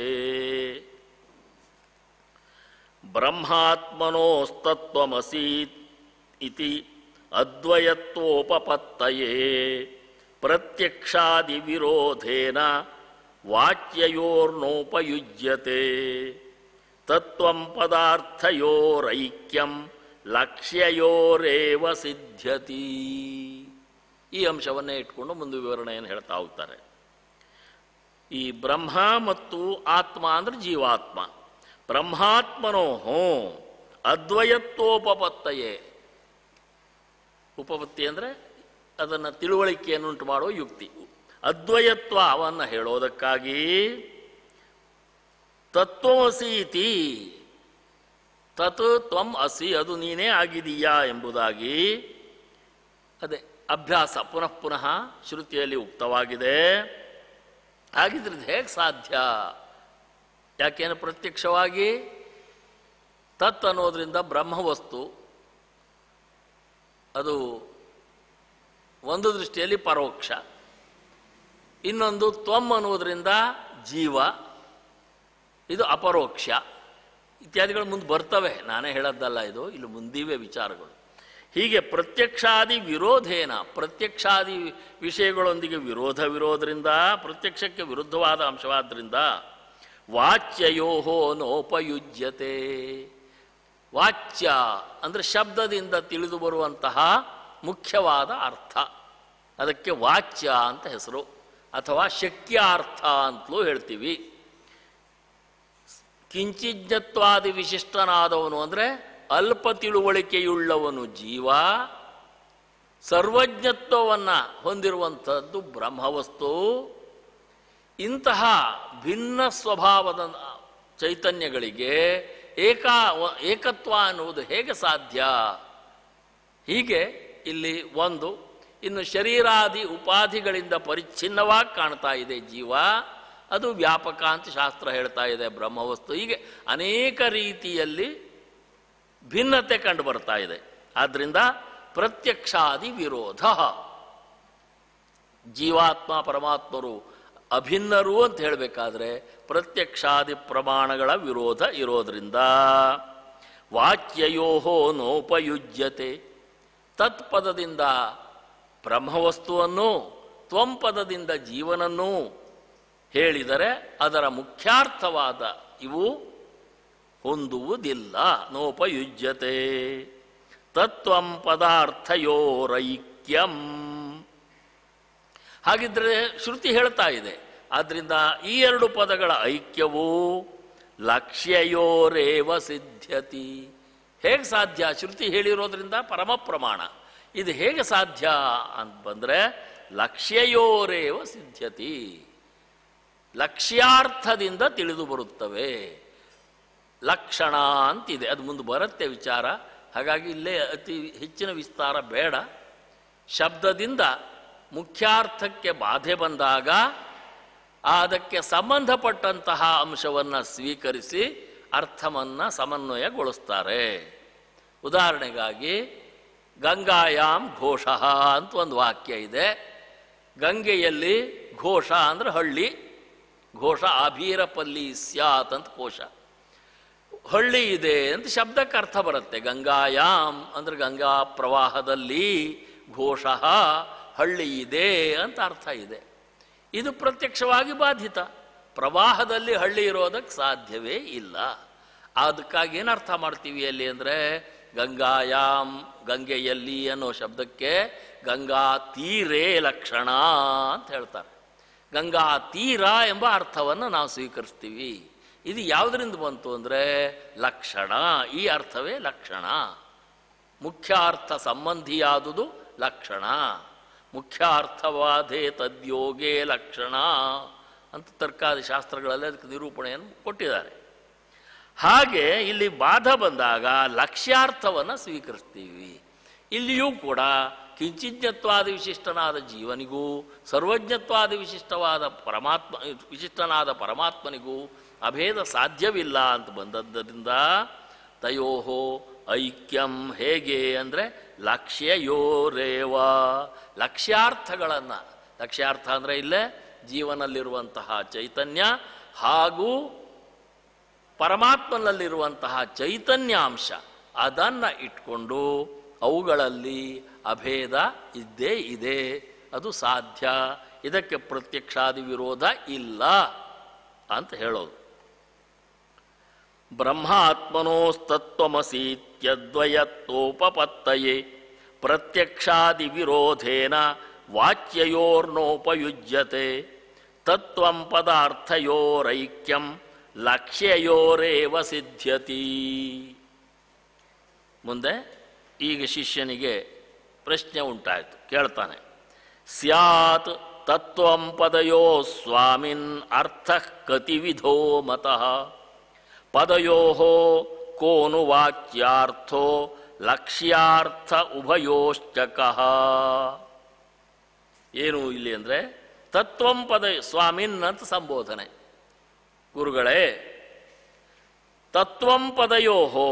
Speaker 1: ಬ್ರಹ್ಮಾತ್ಮನೋಸ್ತತ್ವಮಸೀತ್ ಇತಿ ಅದ್ವಯತ್ವೋಪಪತ್ತಯೇ ಪ್ರತ್ಯಕ್ಷಾದಿವಿರೋಧೇನ ವಾಚ್ಯಯೋರ್ನೋಪಯುಜ್ಯತೆ ತತ್ವಂ ಪದಾರ್ಥಯೋರೈಕ್ಯಂ ಲಕ್ಷ್ಯಯೋರೇವ ಸಿದ್ಧ್ಯತಿ ಈ ಅಂಶವನ್ನೇ ಇಟ್ಕೊಂಡು ಮುಂದೆ ವಿವರಣೆಯನ್ನು ಹೇಳ್ತಾ ಹೋಗ್ತಾರೆ ಈ ಬ್ರಹ್ಮ ಮತ್ತು ಆತ್ಮ ಅಂದರೆ ಜೀವಾತ್ಮ ಬ್ರಹ್ಮಾತ್ಮನೋ ಅದ್ವಯತ್ವೋಪಪತ್ತಯೇ ಉಪಪತ್ತಿ ಅಂದರೆ ಅದನ್ನು ತಿಳುವಳಿಕೆಯನ್ನುಂಟು ಮಾಡುವ ಯುಕ್ತಿ ಅದ್ವಯತ್ವ ಅವನ್ನು ಹೇಳೋದಕ್ಕಾಗಿ ತತ್ವಮಸಿ ಇತಿ ತತ್ ತ್ವಂ ಅಸಿ ಅದು ನೀನೇ ಆಗಿದೀಯಾ ಎಂಬುದಾಗಿ ಅದೇ ಅಭ್ಯಾಸ ಪುನಃ ಪುನಃ ಶ್ರುತಿಯಲ್ಲಿ ಉಕ್ತವಾಗಿದೆ ಹಾಗಿದ್ರೆ ಇದು ಹೇಗೆ ಸಾಧ್ಯ ಯಾಕೆಂದ್ರೆ ಪ್ರತ್ಯಕ್ಷವಾಗಿ ತತ್ ಅನ್ನೋದ್ರಿಂದ ಬ್ರಹ್ಮವಸ್ತು ಅದು ಒಂದು ದೃಷ್ಟಿಯಲ್ಲಿ ಪರೋಕ್ಷ ಇನ್ನೊಂದು ತ್ವಂ ಅನ್ನೋದ್ರಿಂದ ಜೀವ ಇದು ಅಪರೋಕ್ಷ ಇತ್ಯಾದಿಗಳು ಮುಂದೆ ಬರ್ತವೆ ನಾನೇ ಹೇಳದ್ದಲ್ಲ ಇದು ಇಲ್ಲಿ ಮುಂದಿವೆ ವಿಚಾರಗಳು ಹೀಗೆ ಪ್ರತ್ಯಕ್ಷಾದಿ ವಿರೋಧೇನ ಪ್ರತ್ಯಕ್ಷಾದಿ ವಿಷಯಗಳೊಂದಿಗೆ ವಿರೋಧ ವಿರೋಧದಿಂದ ಪ್ರತ್ಯಕ್ಷಕ್ಕೆ ವಿರುದ್ಧವಾದ ಅಂಶವಾದ್ದರಿಂದ ವಾಚ್ಯಯೋ ನೋಪಯುಜ್ಯತೆ ವಾಚ್ಯ ಅಂದರೆ ಶಬ್ದದಿಂದ ತಿಳಿದು ಬರುವಂತಹ ಮುಖ್ಯವಾದ ಅರ್ಥ ಅದಕ್ಕೆ ವಾಚ್ಯ ಅಂತ ಹೆಸರು ಅಥವಾ ಶಕ್ಯಾರ್ಥ ಅಂತಲೂ ಹೇಳ್ತೀವಿ ಕಿಂಚಿಜ್ಞತ್ವಾದಿ ವಿಶಿಷ್ಟನಾದವನು ಅಂದರೆ ಅಲ್ಪ ತಿಳುವಳಿಕೆಯುಳ್ಳವನು ಜೀವ ಸರ್ವಜ್ಞತ್ವವನ್ನು ಹೊಂದಿರುವಂಥದ್ದು ಬ್ರಹ್ಮವಸ್ತು ಇಂತಹ ಭಿನ್ನ ಸ್ವಭಾವದ ಚೈತನ್ಯಗಳಿಗೆ ಏಕಾ ಏಕತ್ವ ಅನ್ನುವುದು ಹೇಗೆ ಸಾಧ್ಯ ಹೀಗೆ ಇಲ್ಲಿ ಒಂದು ಇನ್ನು ಶರೀರಾದಿ ಉಪಾಧಿಗಳಿಂದ ಪರಿಚ್ಛಿನ್ನವಾಗಿ ಕಾಣ್ತಾ ಇದೆ ಜೀವ ಅದು ವ್ಯಾಪಕ ಅಂತ ಶಾಸ್ತ್ರ ಹೇಳ್ತಾ ಇದೆ ಬ್ರಹ್ಮವಸ್ತು ಹೀಗೆ ಅನೇಕ ರೀತಿಯಲ್ಲಿ ಭಿನ್ನತೆ ಕಂಡು ಬರ್ತಾ ಇದೆ ಆದ್ದರಿಂದ ಪ್ರತ್ಯಕ್ಷಾದಿ ವಿರೋಧ ಜೀವಾತ್ಮ ಪರಮಾತ್ಮರು ಅಭಿನ್ನರು ಅಂತ ಹೇಳಬೇಕಾದ್ರೆ ಪ್ರತ್ಯಕ್ಷಾದಿ ಪ್ರಮಾಣಗಳ ವಿರೋಧ ಇರೋದ್ರಿಂದ ವಾಕ್ಯಯೋ ನೋಪಯುಜ್ಯತೆ ತತ್ಪದದಿಂದ ಬ್ರಹ್ಮವಸ್ತುವನ್ನು ತ್ವಂಪದದಿಂದ ಜೀವನನ್ನು ಹೇಳಿದರೆ ಅದರ ಮುಖ್ಯಾರ್ಥವಾದ ಇವು ಹೊಂದುವುದಿಲ್ಲ ನೋಪಯುಜ್ಯತೆ ತತ್ವಂ ಪದಾರ್ಥಯೋರೈಕ್ಯಂ ಹಾಗಿದ್ರೆ ಶ್ರುತಿ ಹೇಳ್ತಾ ಇದೆ ಆದ್ದರಿಂದ ಈ ಎರಡು ಪದಗಳ ಐಕ್ಯವು ಲಕ್ಷ್ಯಯೋರೇವ ಸಿದ್ಧ್ಯತಿ ಹೇಗೆ ಸಾಧ್ಯ ಶ್ರುತಿ ಹೇಳಿರೋದ್ರಿಂದ ಪರಮ ಪ್ರಮಾಣ ಇದು ಹೇಗೆ ಸಾಧ್ಯ ಅಂತ ಬಂದರೆ ಲಕ್ಷ್ಯಯೋರೇವ ಸಿದ್ಧ್ಯತಿ ಲಕ್ಷ್ಯಾರ್ಥದಿಂದ ತಿಳಿದು ಬರುತ್ತವೆ ಲಕ್ಷಣ ಅಂತಿದೆ ಅದು ಮುಂದೆ ಬರುತ್ತೆ ವಿಚಾರ ಹಾಗಾಗಿ ಇಲ್ಲೇ ಅತಿ ಹೆಚ್ಚಿನ ವಿಸ್ತಾರ ಬೇಡ ಶಬ್ದದಿಂದ ಮುಖ್ಯಾರ್ಥಕ್ಕೆ ಬಾಧೆ ಬಂದಾಗ ಅದಕ್ಕೆ ಸಂಬಂಧಪಟ್ಟಂತಹ ಅಂಶವನ್ನು ಸ್ವೀಕರಿಸಿ ಅರ್ಥವನ್ನು ಸಮನ್ವಯಗೊಳಿಸ್ತಾರೆ ಉದಾಹರಣೆಗಾಗಿ ಗಂಗಾಯಾಮ್ ಘೋಷ ಅಂತ ಒಂದು ವಾಕ್ಯ ಇದೆ ಗಂಗೆಯಲ್ಲಿ ಘೋಷ ಅಂದರೆ ಹಳ್ಳಿ ಘೋಷ ಆಭೀರಪಲ್ಲಿ ಸ್ಯಾತ್ ಅಂತ ಕೋಶ ಹಳ್ಳಿ ಇದೆ ಅಂತ ಶಬ್ದಕ್ಕೆ ಅರ್ಥ ಬರುತ್ತೆ ಗಂಗಾಯಾಮ್ ಅಂದರೆ ಗಂಗಾ ಪ್ರವಾಹದಲ್ಲಿ ಘೋಷ ಹಳ್ಳಿ ಇದೆ ಅಂತ ಅರ್ಥ ಇದೆ ಇದು ಪ್ರತ್ಯಕ್ಷವಾಗಿ ಬಾಧಿತ ಪ್ರವಾಹದಲ್ಲಿ ಹಳ್ಳಿ ಇರೋದಕ್ಕೆ ಸಾಧ್ಯವೇ ಇಲ್ಲ ಅದಕ್ಕಾಗಿ ಏನು ಅರ್ಥ ಮಾಡ್ತೀವಿ ಅಲ್ಲಿ ಅಂದರೆ ಗಂಗಾಯಾಮ್ ಗಂಗೆಯಲ್ಲಿ ಅನ್ನೋ ಶಬ್ದಕ್ಕೆ ಗಂಗಾ ತೀರೇ ಲಕ್ಷಣ ಅಂತ ಹೇಳ್ತಾರೆ ಗಂಗಾ ತೀರ ಎಂಬ ಅರ್ಥವನ್ನು ನಾವು ಸ್ವೀಕರಿಸ್ತೀವಿ ಇದು ಯಾವುದರಿಂದ ಬಂತು ಅಂದರೆ ಲಕ್ಷಣ ಈ ಅರ್ಥವೇ ಲಕ್ಷಣ ಮುಖ್ಯ ಅರ್ಥ ಸಂಬಂಧಿಯಾದುದು ಲಕ್ಷಣ ಮುಖ್ಯ ಅರ್ಥವಾದೇ ತದ್ಯೋಗೇ ಲಕ್ಷಣ ಅಂತ ತರ್ಕಾದಿ ಶಾಸ್ತ್ರಗಳಲ್ಲಿ ಅದಕ್ಕೆ ನಿರೂಪಣೆಯನ್ನು ಕೊಟ್ಟಿದ್ದಾರೆ ಹಾಗೆ ಇಲ್ಲಿ ಬಾಧ ಬಂದಾಗ ಲಕ್ಷ್ಯಾರ್ಥವನ್ನು ಸ್ವೀಕರಿಸ್ತೀವಿ ಇಲ್ಲಿಯೂ ಕೂಡ ಕಿಂಚಿಜ್ಞತ್ವಾದಿ ವಿಶಿಷ್ಟನಾದ ಜೀವನಿಗೂ ಸರ್ವಜ್ಞತ್ವಾದಿ ವಿಶಿಷ್ಟವಾದ ಪರಮಾತ್ಮ ವಿಶಿಷ್ಟನಾದ ಪರಮಾತ್ಮನಿಗೂ ಅಭೇದ ಸಾಧ್ಯವಿಲ್ಲ ಅಂತ ಬಂದದ್ದರಿಂದ ತಯೋಹೋ ಐಕ್ಯಂ ಹೇಗೆ ಅಂದರೆ ಲಕ್ಷ್ಯಯೋರೇವ ಲಕ್ಷ್ಯಾರ್ಥಗಳನ್ನು ಲಕ್ಷ್ಯಾರ್ಥ ಅಂದರೆ ಇಲ್ಲೇ ಜೀವನಲ್ಲಿರುವಂತಹ ಚೈತನ್ಯ ಹಾಗೂ ಪರಮಾತ್ಮನಲ್ಲಿರುವಂತಹ ಚೈತನ್ಯಾಂಶ ಅದನ್ನು ಇಟ್ಕೊಂಡು ಅವುಗಳಲ್ಲಿ ಅಭೇದ ಇದ್ದೇ ಇದೆ ಅದು ಸಾಧ್ಯ ಇದಕ್ಕೆ ಪ್ರತ್ಯಕ್ಷಾದಿ ವಿರೋಧ ಇಲ್ಲ ಅಂತ ಹೇಳೋದು ಬ್ರಹ್ಮಾತ್ಮನೋಸ್ತತ್ವಮಸೀತ್ಯದ್ವಯತ್ವೋಪತ್ತಯೇ ಪ್ರತ್ಯಕ್ಷಾದಿ ವಿರೋಧೇನ ವಾಚ್ಯಯೋರ್ನೋಪಯುಜ್ಯತೆ ತತ್ವಂ ಪದಾರ್ಥಯೋರೈಕ್ಯಂ ಲಕ್ಷ್ಯಯೋರೇವ ಸಿದ್ಧ್ಯತಿ ಮುಂದೆ ಈಗ ಶಿಷ್ಯನಿಗೆ ಪ್ರಶ್ನೆ ಉಂಟಾಯಿತು ಕೇಳ್ತಾನೆ ಸ್ಯಾತ್ ತತ್ವಂ ಪದಯೋ ಸ್ವಾಮಿನ್ ಅರ್ಥ ಕತಿವಿಧೋ ಮತಃ ಪದಯೋ ಕೋನು ವಾಕ್ಯಾರ್ಥೋ ಲಕ್ಷ್ಯಾರ್ಥ ಉಭಯೋಶ್ಚಕಃ ಏನು ಇಲ್ಲಿ ಅಂದರೆ ತತ್ವಂ ಪದ ಸ್ವಾಮಿನ್ ಅಂತ ಸಂಬೋಧನೆ ಗುರುಗಳೇ ತತ್ವಂ ಪದಯೋಹೋ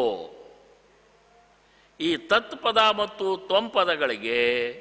Speaker 1: ಈ ತತ್ಪದ ಮತ್ತು ತ್ವಂಪದಗಳಿಗೆ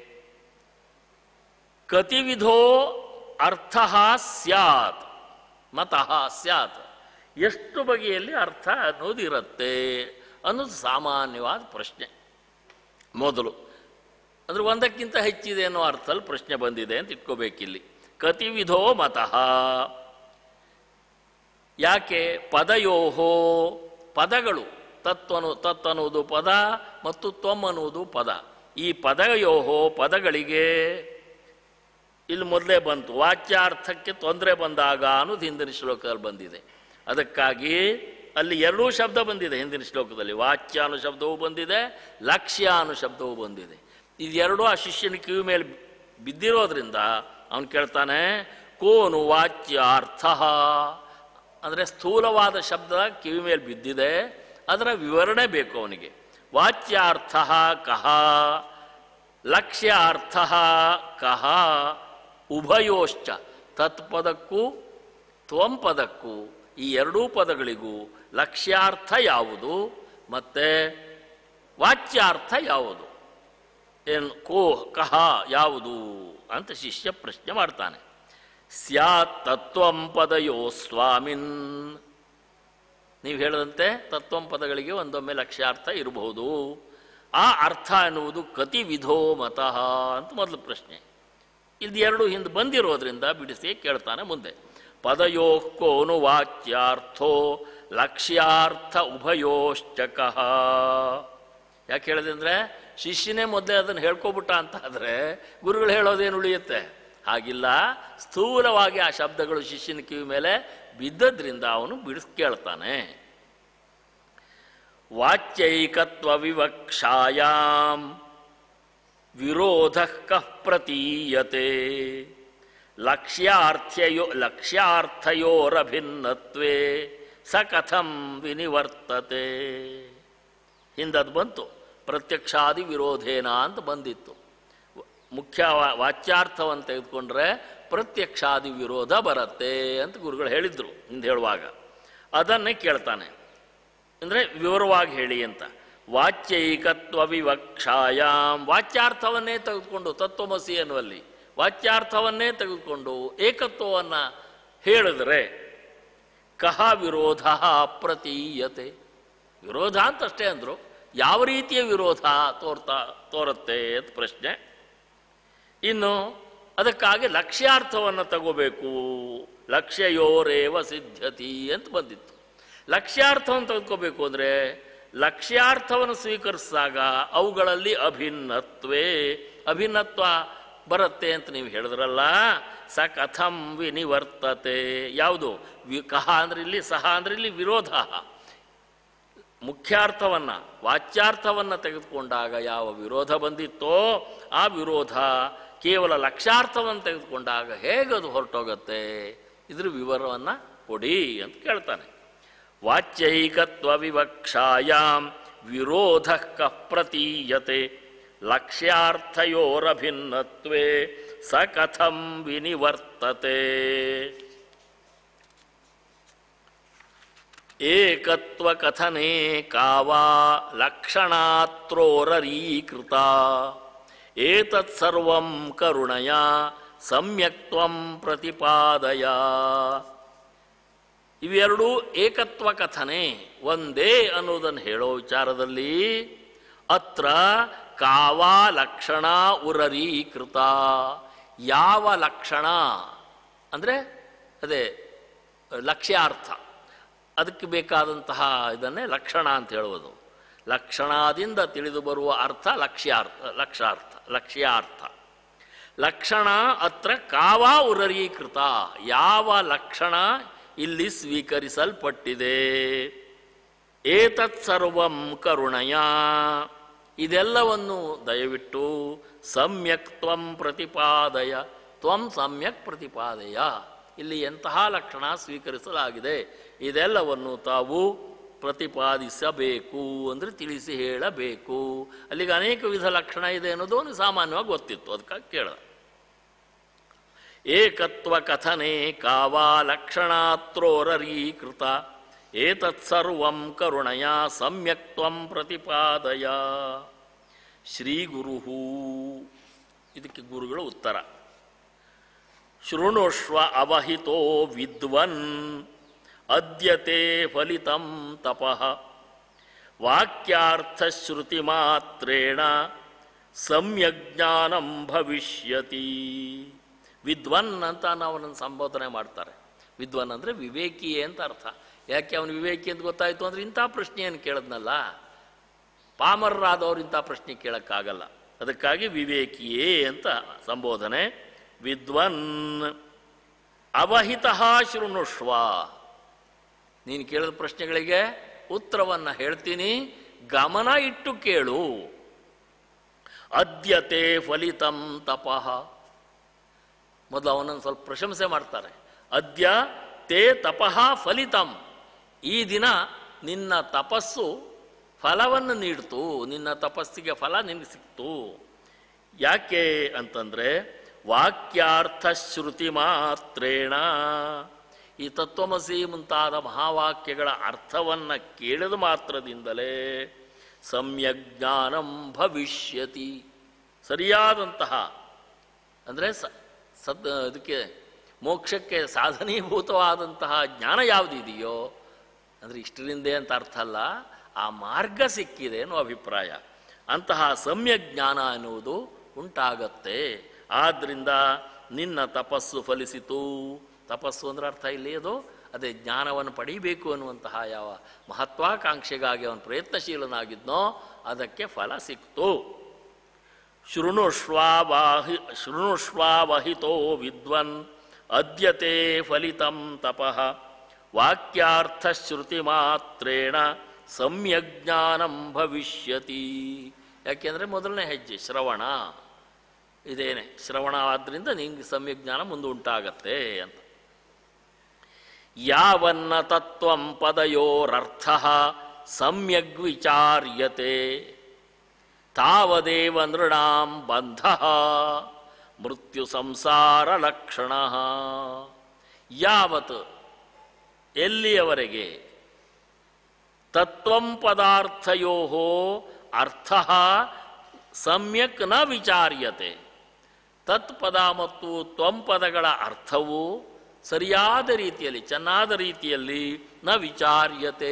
Speaker 1: ಕತಿವಿಧೋ ಅರ್ಥ ಸ್ಯಾತ್ ಮತಃ ಸ್ಯಾತ್ ಎಷ್ಟು ಬಗೆಯಲ್ಲಿ ಅರ್ಥ ಅನ್ನೋದು ಇರುತ್ತೆ ಅನ್ನೋದು ಸಾಮಾನ್ಯವಾದ ಪ್ರಶ್ನೆ ಮೊದಲು ಅಂದರೆ ಒಂದಕ್ಕಿಂತ ಹೆಚ್ಚಿದೆ ಅನ್ನೋ ಅರ್ಥದಲ್ಲಿ ಪ್ರಶ್ನೆ ಬಂದಿದೆ ಅಂತ ಇಟ್ಕೋಬೇಕಿಲ್ಲಿ ಕತಿವಿಧೋ ಮತಃ ಯಾಕೆ ಪದಯೋಹೋ ಪದಗಳು ತತ್ವನು ತತ್ ಅನ್ನುವುದು ಪದ ಮತ್ತು ತ್ವಮ್ ಅನ್ನುವುದು ಪದ ಈ ಪದಯೋಹೋ ಪದಗಳಿಗೆ ಇಲ್ಲಿ ಮೊದಲೇ ಬಂತು ವಾಚ್ಯಾರ್ಥಕ್ಕೆ ತೊಂದರೆ ಬಂದಾಗ ಅನ್ನೋದು ಹಿಂದಿನ ಶ್ಲೋಕದಲ್ಲಿ ಬಂದಿದೆ ಅದಕ್ಕಾಗಿ ಅಲ್ಲಿ ಎರಡೂ ಶಬ್ದ ಬಂದಿದೆ ಹಿಂದಿನ ಶ್ಲೋಕದಲ್ಲಿ ವಾಚ್ಯ ಅನ್ನೋ ಶಬ್ದವೂ ಬಂದಿದೆ ಲಕ್ಷ್ಯ ಅನ್ನೋ ಶಬ್ದವೂ ಬಂದಿದೆ ಇದೆರಡೂ ಆ ಶಿಷ್ಯನ ಕಿವಿ ಮೇಲೆ ಬಿದ್ದಿರೋದ್ರಿಂದ ಅವನು ಕೇಳ್ತಾನೆ ಕೋನು ವಾಚ್ಯಾರ್ಥ ಅಂದರೆ ಸ್ಥೂಲವಾದ ಶಬ್ದ ಕಿವಿ ಮೇಲೆ ಬಿದ್ದಿದೆ ಅದರ ವಿವರಣೆ ಬೇಕು ಅವನಿಗೆ ವಾಚ್ಯಾರ್ಥ ಕಹ ಲಕ್ಷ್ಯಾರ್ಥ ಕಹ ಉಭಯೋಶ್ಚ ತತ್ಪದಕ್ಕೂ ತ್ವಂ ಪದಕ್ಕೂ ಈ ಎರಡೂ ಪದಗಳಿಗೂ ಲಕ್ಷ್ಯಾರ್ಥ ಯಾವುದು ಮತ್ತು ವಾಚ್ಯಾರ್ಥ ಯಾವುದು ಏನು ಕೋ ಕಹ ಯಾವುದು ಅಂತ ಶಿಷ್ಯ ಪ್ರಶ್ನೆ ಮಾಡ್ತಾನೆ ಸ್ಯಾತ್ ತತ್ವಂ ಪದಯೋ ಸ್ವಾಮಿನ್ ನೀವು ಹೇಳಿದಂತೆ ತತ್ವಂ ಪದಗಳಿಗೆ ಒಂದೊಮ್ಮೆ ಲಕ್ಷ್ಯಾರ್ಥ ಇರಬಹುದು ಆ ಅರ್ಥ ಎನ್ನುವುದು ಕತಿ ವಿಧೋ ಮತಃ ಅಂತ ಮೊದಲು ಪ್ರಶ್ನೆ ಇದು ಎರಡು ಹಿಂದೆ ಬಂದಿರೋದ್ರಿಂದ ಬಿಡಿಸಿ ಕೇಳ್ತಾನೆ ಮುಂದೆ ಪದಯೋ ಕೋನು ವಾಚ್ಯಾರ್ಥೋ ಲಕ್ಷ್ಯಾರ್ಥ ಉಭಯೋಶ್ಚಕಃ ಯಾಕೆ ಹೇಳಿದೆ ಅಂದರೆ ಶಿಷ್ಯನೇ ಮೊದಲೇ ಅದನ್ನು ಹೇಳ್ಕೊಬಿಟ್ಟ ಅಂತ ಆದರೆ ಗುರುಗಳು ಹೇಳೋದೇನು ಉಳಿಯುತ್ತೆ ಹಾಗಿಲ್ಲ ಸ್ಥೂಲವಾಗಿ ಆ ಶಬ್ದಗಳು ಶಿಷ್ಯನ ಕಿವಿ ಮೇಲೆ ಬಿದ್ದದ್ರಿಂದ ಅವನು ಬಿಡಿಸ್ ಕೇಳ್ತಾನೆ ವಾಚ್ಯೈಕತ್ವ ವಿವಕ್ಷಾಯಾಂ ವಿರೋಧ ಕಃ ಪ್ರತೀಯತೆ ಲಕ್ಷ್ಯಾರ್ಥ್ಯಯೋ ಲಕ್ಷ್ಯಾರ್ಥಯೋರಭಿನ್ನತ್ವೇ ಸ ಕಥಂ ವಿನಿವರ್ತತೆ ಹಿಂದದು ಬಂತು ಪ್ರತ್ಯಕ್ಷಾದಿ ವಿರೋಧೇನ ಅಂತ ಬಂದಿತ್ತು ಮುಖ್ಯ ವಾ- ವಾಚ್ಯಾರ್ಥವನ್ನು ತೆಗೆದುಕೊಂಡ್ರೆ ಪ್ರತ್ಯಕ್ಷಾದಿ ವಿರೋಧ ಬರುತ್ತೆ ಅಂತ ಗುರುಗಳು ಹೇಳಿದರು ಹಿಂದೆ ಹೇಳುವಾಗ ಅದನ್ನೇ ಕೇಳ್ತಾನೆ ಅಂದರೆ ವಿವರವಾಗಿ ಹೇಳಿ ಅಂತ ವಾಚ್ಯೈಕತ್ವ ವಿವಕ್ಷಾಯಾಮ್ ವಾಚ್ಯಾರ್ಥವನ್ನೇ ತೆಗೆದುಕೊಂಡು ತತ್ವಮಸಿ ಅನ್ನುವಲ್ಲಿ ವಾಚ್ಯಾರ್ಥವನ್ನೇ ತೆಗೆದುಕೊಂಡು ಏಕತ್ವವನ್ನು ಹೇಳಿದ್ರೆ ಕಹ ವಿರೋಧ ಪ್ರತೀಯತೆ ವಿರೋಧ ಅಂತ ಅಷ್ಟೇ ಅಂದರು ಯಾವ ರೀತಿಯ ವಿರೋಧ ತೋರ್ತಾ ತೋರುತ್ತೆ ಅಂತ ಪ್ರಶ್ನೆ ಇನ್ನು ಅದಕ್ಕಾಗಿ ಲಕ್ಷ್ಯಾರ್ಥವನ್ನು ತಗೋಬೇಕು ಲಕ್ಷ್ಯಯೋರೇವ ಸಿದ್ಧತಿ ಅಂತ ಬಂದಿತ್ತು ಲಕ್ಷ್ಯಾರ್ಥವನ್ನು ತೆಗೆದುಕೋಬೇಕು ಅಂದರೆ ಲಕ್ಷ್ಯಾರ್ಥವನ್ನು ಸ್ವೀಕರಿಸಿದಾಗ ಅವುಗಳಲ್ಲಿ ಅಭಿನ್ನತ್ವೇ ಅಭಿನ್ನತ್ವ ಬರುತ್ತೆ ಅಂತ ನೀವು ಹೇಳಿದ್ರಲ್ಲ ಸ ಕಥಂ ವಿನಿವರ್ತತೆ ಯಾವುದು ವಿ ಕಹ ಅಂದ್ರೆ ಇಲ್ಲಿ ಸಹ ಅಂದ್ರೆ ಇಲ್ಲಿ ವಿರೋಧ ಮುಖ್ಯಾರ್ಥವನ್ನು ವಾಚ್ಯಾರ್ಥವನ್ನು ತೆಗೆದುಕೊಂಡಾಗ ಯಾವ ವಿರೋಧ ಬಂದಿತ್ತೋ ಆ ವಿರೋಧ ಕೇವಲ ಲಕ್ಷ್ಯಾರ್ಥವನ್ನು ತೆಗೆದುಕೊಂಡಾಗ ಹೇಗದು ಹೊರಟೋಗತ್ತೆ ಇದ್ರ ವಿವರವನ್ನು ಕೊಡಿ ಅಂತ ಕೇಳ್ತಾನೆ ವಾಚ್ಯೈಕತ್ವ ವಿವಕ್ಷಾಯಾಂ ವಿರೋಧ ಕಃ ಪ್ರತೀಯತೆ ಲಕ್ಷ್ಯಾರ್ಥಯೋರಭಿನ್ನತ್ವೇ ಸ ಕಥಂ ವಿನಿವರ್ತತೆ ಏಕತ್ವಕಥನೆ ಕಾವಾ ಲಕ್ಷಣಾತ್ರೋರರೀಕೃತ ಏತತ್ಸರ್ವಂ ಕರುಣಯ ಸಮ್ಯಕ್ತ್ವಂ ಪ್ರತಿಪಾದಯ ಇವೆರಡೂ ಏಕತ್ವ ಕಥನೆ ಒಂದೇ ಅನ್ನೋದನ್ನು ಹೇಳೋ ವಿಚಾರದಲ್ಲಿ ಅತ್ರ ಕಾವಾ ಲಕ್ಷಣ ಉರರೀಕೃತ ಯಾವ ಲಕ್ಷಣ ಅಂದರೆ ಅದೇ ಲಕ್ಷ್ಯಾರ್ಥ ಅದಕ್ಕೆ ಬೇಕಾದಂತಹ ಇದನ್ನೇ ಲಕ್ಷಣ ಅಂತ ಹೇಳುವುದು ಲಕ್ಷಣದಿಂದ ತಿಳಿದು ಬರುವ ಅರ್ಥ ಲಕ್ಷ್ಯಾರ್ಥ ಲಕ್ಷಾರ್ಥ ಲಕ್ಷ್ಯಾರ್ಥ ಲಕ್ಷಣ ಅತ್ರ ಕಾವಾ ಉರರೀಕೃತ ಯಾವ ಲಕ್ಷಣ ಇಲ್ಲಿ ಸ್ವೀಕರಿಸಲ್ಪಟ್ಟಿದೆ ಏತತ್ ಸರ್ವಂ ಕರುಣಯ ಇದೆಲ್ಲವನ್ನು ದಯವಿಟ್ಟು ಸಮ್ಯಕ್ ತ್ವಂ ಪ್ರತಿಪಾದಯ ತ್ವಂ ಸಮ್ಯಕ್ ಪ್ರತಿಪಾದಯ ಇಲ್ಲಿ ಎಂತಹ ಲಕ್ಷಣ ಸ್ವೀಕರಿಸಲಾಗಿದೆ ಇದೆಲ್ಲವನ್ನು ತಾವು ಪ್ರತಿಪಾದಿಸಬೇಕು ಅಂದರೆ ತಿಳಿಸಿ ಹೇಳಬೇಕು ಅಲ್ಲಿಗೆ ಅನೇಕ ವಿಧ ಲಕ್ಷಣ ಇದೆ ಅನ್ನೋದು ಒಂದು ಸಾಮಾನ್ಯವಾಗಿ ಗೊತ್ತಿತ್ತು ಅದಕ್ಕಾಗಿ ಕೇಳ ಏಕತ್ವ ಕಥನೆ ಕಾವಾ ಲಕ್ಷಣಾತ್ರೋರರೀಕೃತ ಏತತ್ಸರ್ವಂ ಕರುಣಯ ಸಮ್ಯಕ್ ತ್ವಂ ಪ್ರತಿಪಾದಯ ಶ್ರೀ ಗುರು ಇದಕ್ಕೆ ಗುರುಗಳ ಉತ್ತರ ಶೃಣುಷ್ವ ಅವಹಿತೋ ವಿದ್ವನ್ ಅದ್ಯತೆ ಫಲಿತಂ ತಪಃ ವಾಕ್ಯಾರ್ಥಶ್ರುತಿಮಾತ್ರೇಣ ಸಮ್ಯಜ್ಞಾನಂ ಭವಿಷ್ಯತಿ ವಿದ್ವನ್ ಅಂತ ನಾವು ಅವನನ್ನು ಸಂಬೋಧನೆ ಮಾಡ್ತಾರೆ ವಿದ್ವನ್ ಅಂದರೆ ವಿವೇಕಿಯೇ ಅಂತ ಅರ್ಥ ಯಾಕೆ ಅವನು ವಿವೇಕಿ ಅಂತ ಗೊತ್ತಾಯಿತು ಅಂದರೆ ಇಂಥ ಪ್ರಶ್ನೆಯನ್ನು ಕೇಳಿದ್ನಲ್ಲ ಪಾಮರರಾದವರು ಇಂಥ ಪ್ರಶ್ನೆ ಕೇಳೋಕ್ಕಾಗಲ್ಲ ಅದಕ್ಕಾಗಿ ವಿವೇಕಿಯೇ ಅಂತ ಸಂಬೋಧನೆ ವಿದ್ವನ್ ಅವಹಿತ ಶೃಣುಷ್ವ ನೀನು ಕೇಳಿದ ಪ್ರಶ್ನೆಗಳಿಗೆ ಉತ್ತರವನ್ನು ಹೇಳ್ತೀನಿ ಗಮನ ಇಟ್ಟು ಕೇಳು ಅದ್ಯತೆ ಫಲಿತಂ ತಪಃ ಮೊದಲು ಅವನನ್ನು ಸ್ವಲ್ಪ ಪ್ರಶಂಸೆ ಮಾಡ್ತಾರೆ ಅದ್ಯ ತೇ ತಪಃ ಫಲಿತಂ ಈ ದಿನ ನಿನ್ನ ತಪಸ್ಸು ಫಲವನ್ನು ನೀಡ್ತು ನಿನ್ನ ತಪಸ್ಸಿಗೆ ಫಲ ನಿನಗೆ ಸಿಕ್ತು ಯಾಕೆ ಅಂತಂದರೆ ವಾಕ್ಯಾರ್ಥ ಶ್ರುತಿ ಮಾತ್ರೇಣ ಈ ತತ್ವಮಸಿ ಮುಂತಾದ ಮಹಾವಾಕ್ಯಗಳ ಅರ್ಥವನ್ನು ಕೇಳಿದ ಮಾತ್ರದಿಂದಲೇ ಸಮ್ಯಕ್ ಜ್ಞಾನಂ ಭವಿಷ್ಯತಿ ಸರಿಯಾದಂತಹ ಅಂದರೆ ಸ ಸದ್ ಅದಕ್ಕೆ ಮೋಕ್ಷಕ್ಕೆ ಸಾಧನೀಭೂತವಾದಂತಹ ಜ್ಞಾನ ಯಾವುದಿದೆಯೋ ಅಂದರೆ ಇಷ್ಟರಿಂದೆ ಅಂತ ಅರ್ಥ ಅಲ್ಲ ಆ ಮಾರ್ಗ ಸಿಕ್ಕಿದೆ ಅನ್ನೋ ಅಭಿಪ್ರಾಯ ಅಂತಹ ಸಮ್ಯಕ್ ಜ್ಞಾನ ಎನ್ನುವುದು ಉಂಟಾಗತ್ತೆ ಆದ್ದರಿಂದ ನಿನ್ನ ತಪಸ್ಸು ಫಲಿಸಿತು ತಪಸ್ಸು ಅಂದ್ರೆ ಅರ್ಥ ಇಲ್ಲಿ ಅದು ಅದೇ ಜ್ಞಾನವನ್ನು ಪಡೀಬೇಕು ಅನ್ನುವಂತಹ ಯಾವ ಮಹತ್ವಾಕಾಂಕ್ಷೆಗಾಗಿ ಅವನು ಪ್ರಯತ್ನಶೀಲನಾಗಿದ್ನೋ ಅದಕ್ಕೆ ಫಲ ಸಿಕ್ತು ಶೃಣುಷ್ವಾವಾಹಿ ಶೃಣುಷ್ವಾವಹಿತೋ ವಿದ್ವನ್ ಅದ್ಯತೆ ಫಲಿತಂ ತಪಃ ವಾಕ್ಯಾರ್ಥಶ್ರುತಿ ಮಾತ್ರೇಣ ಸಮ್ಯಜ್ಞಾನಂ ಭವಿಷ್ಯತಿ ಯಾಕೆಂದರೆ ಮೊದಲನೇ ಹೆಜ್ಜೆ ಶ್ರವಣ ಇದೇನೆ ಶ್ರವಣ ಆದ್ದರಿಂದ ನಿಂಗೆ ಸಮ್ಯಜ್ಞಾನ ಮುಂದೆ ಉಂಟಾಗತ್ತೆ ಅಂತ ಯಾವನ್ನ ತತ್ವಂ ಪದಯೋರರ್ಥ ಸಮ್ಯಗ್ ವಿಚಾರ್ಯತೆ ತಾವದೇವ ನೃಣಾಂ ಬಂಧ ಮೃತ್ಯು ಸಂಸಾರ ಲಕ್ಷಣ ಯಾವತ್ ಎಲ್ಲಿಯವರೆಗೆ ತತ್ವಂ ಪದಾರ್ಥಯೋ ಅರ್ಥ ಸಮ್ಯಕ್ ನ ವಿಚಾರ್ಯತೆ ತತ್ಪದ ಮತ್ತು ತ್ವಂ ಪದಗಳ ಅರ್ಥವು ಸರಿಯಾದ ರೀತಿಯಲ್ಲಿ ಚೆನ್ನಾದ ರೀತಿಯಲ್ಲಿ ನ ವಿಚಾರ್ಯತೆ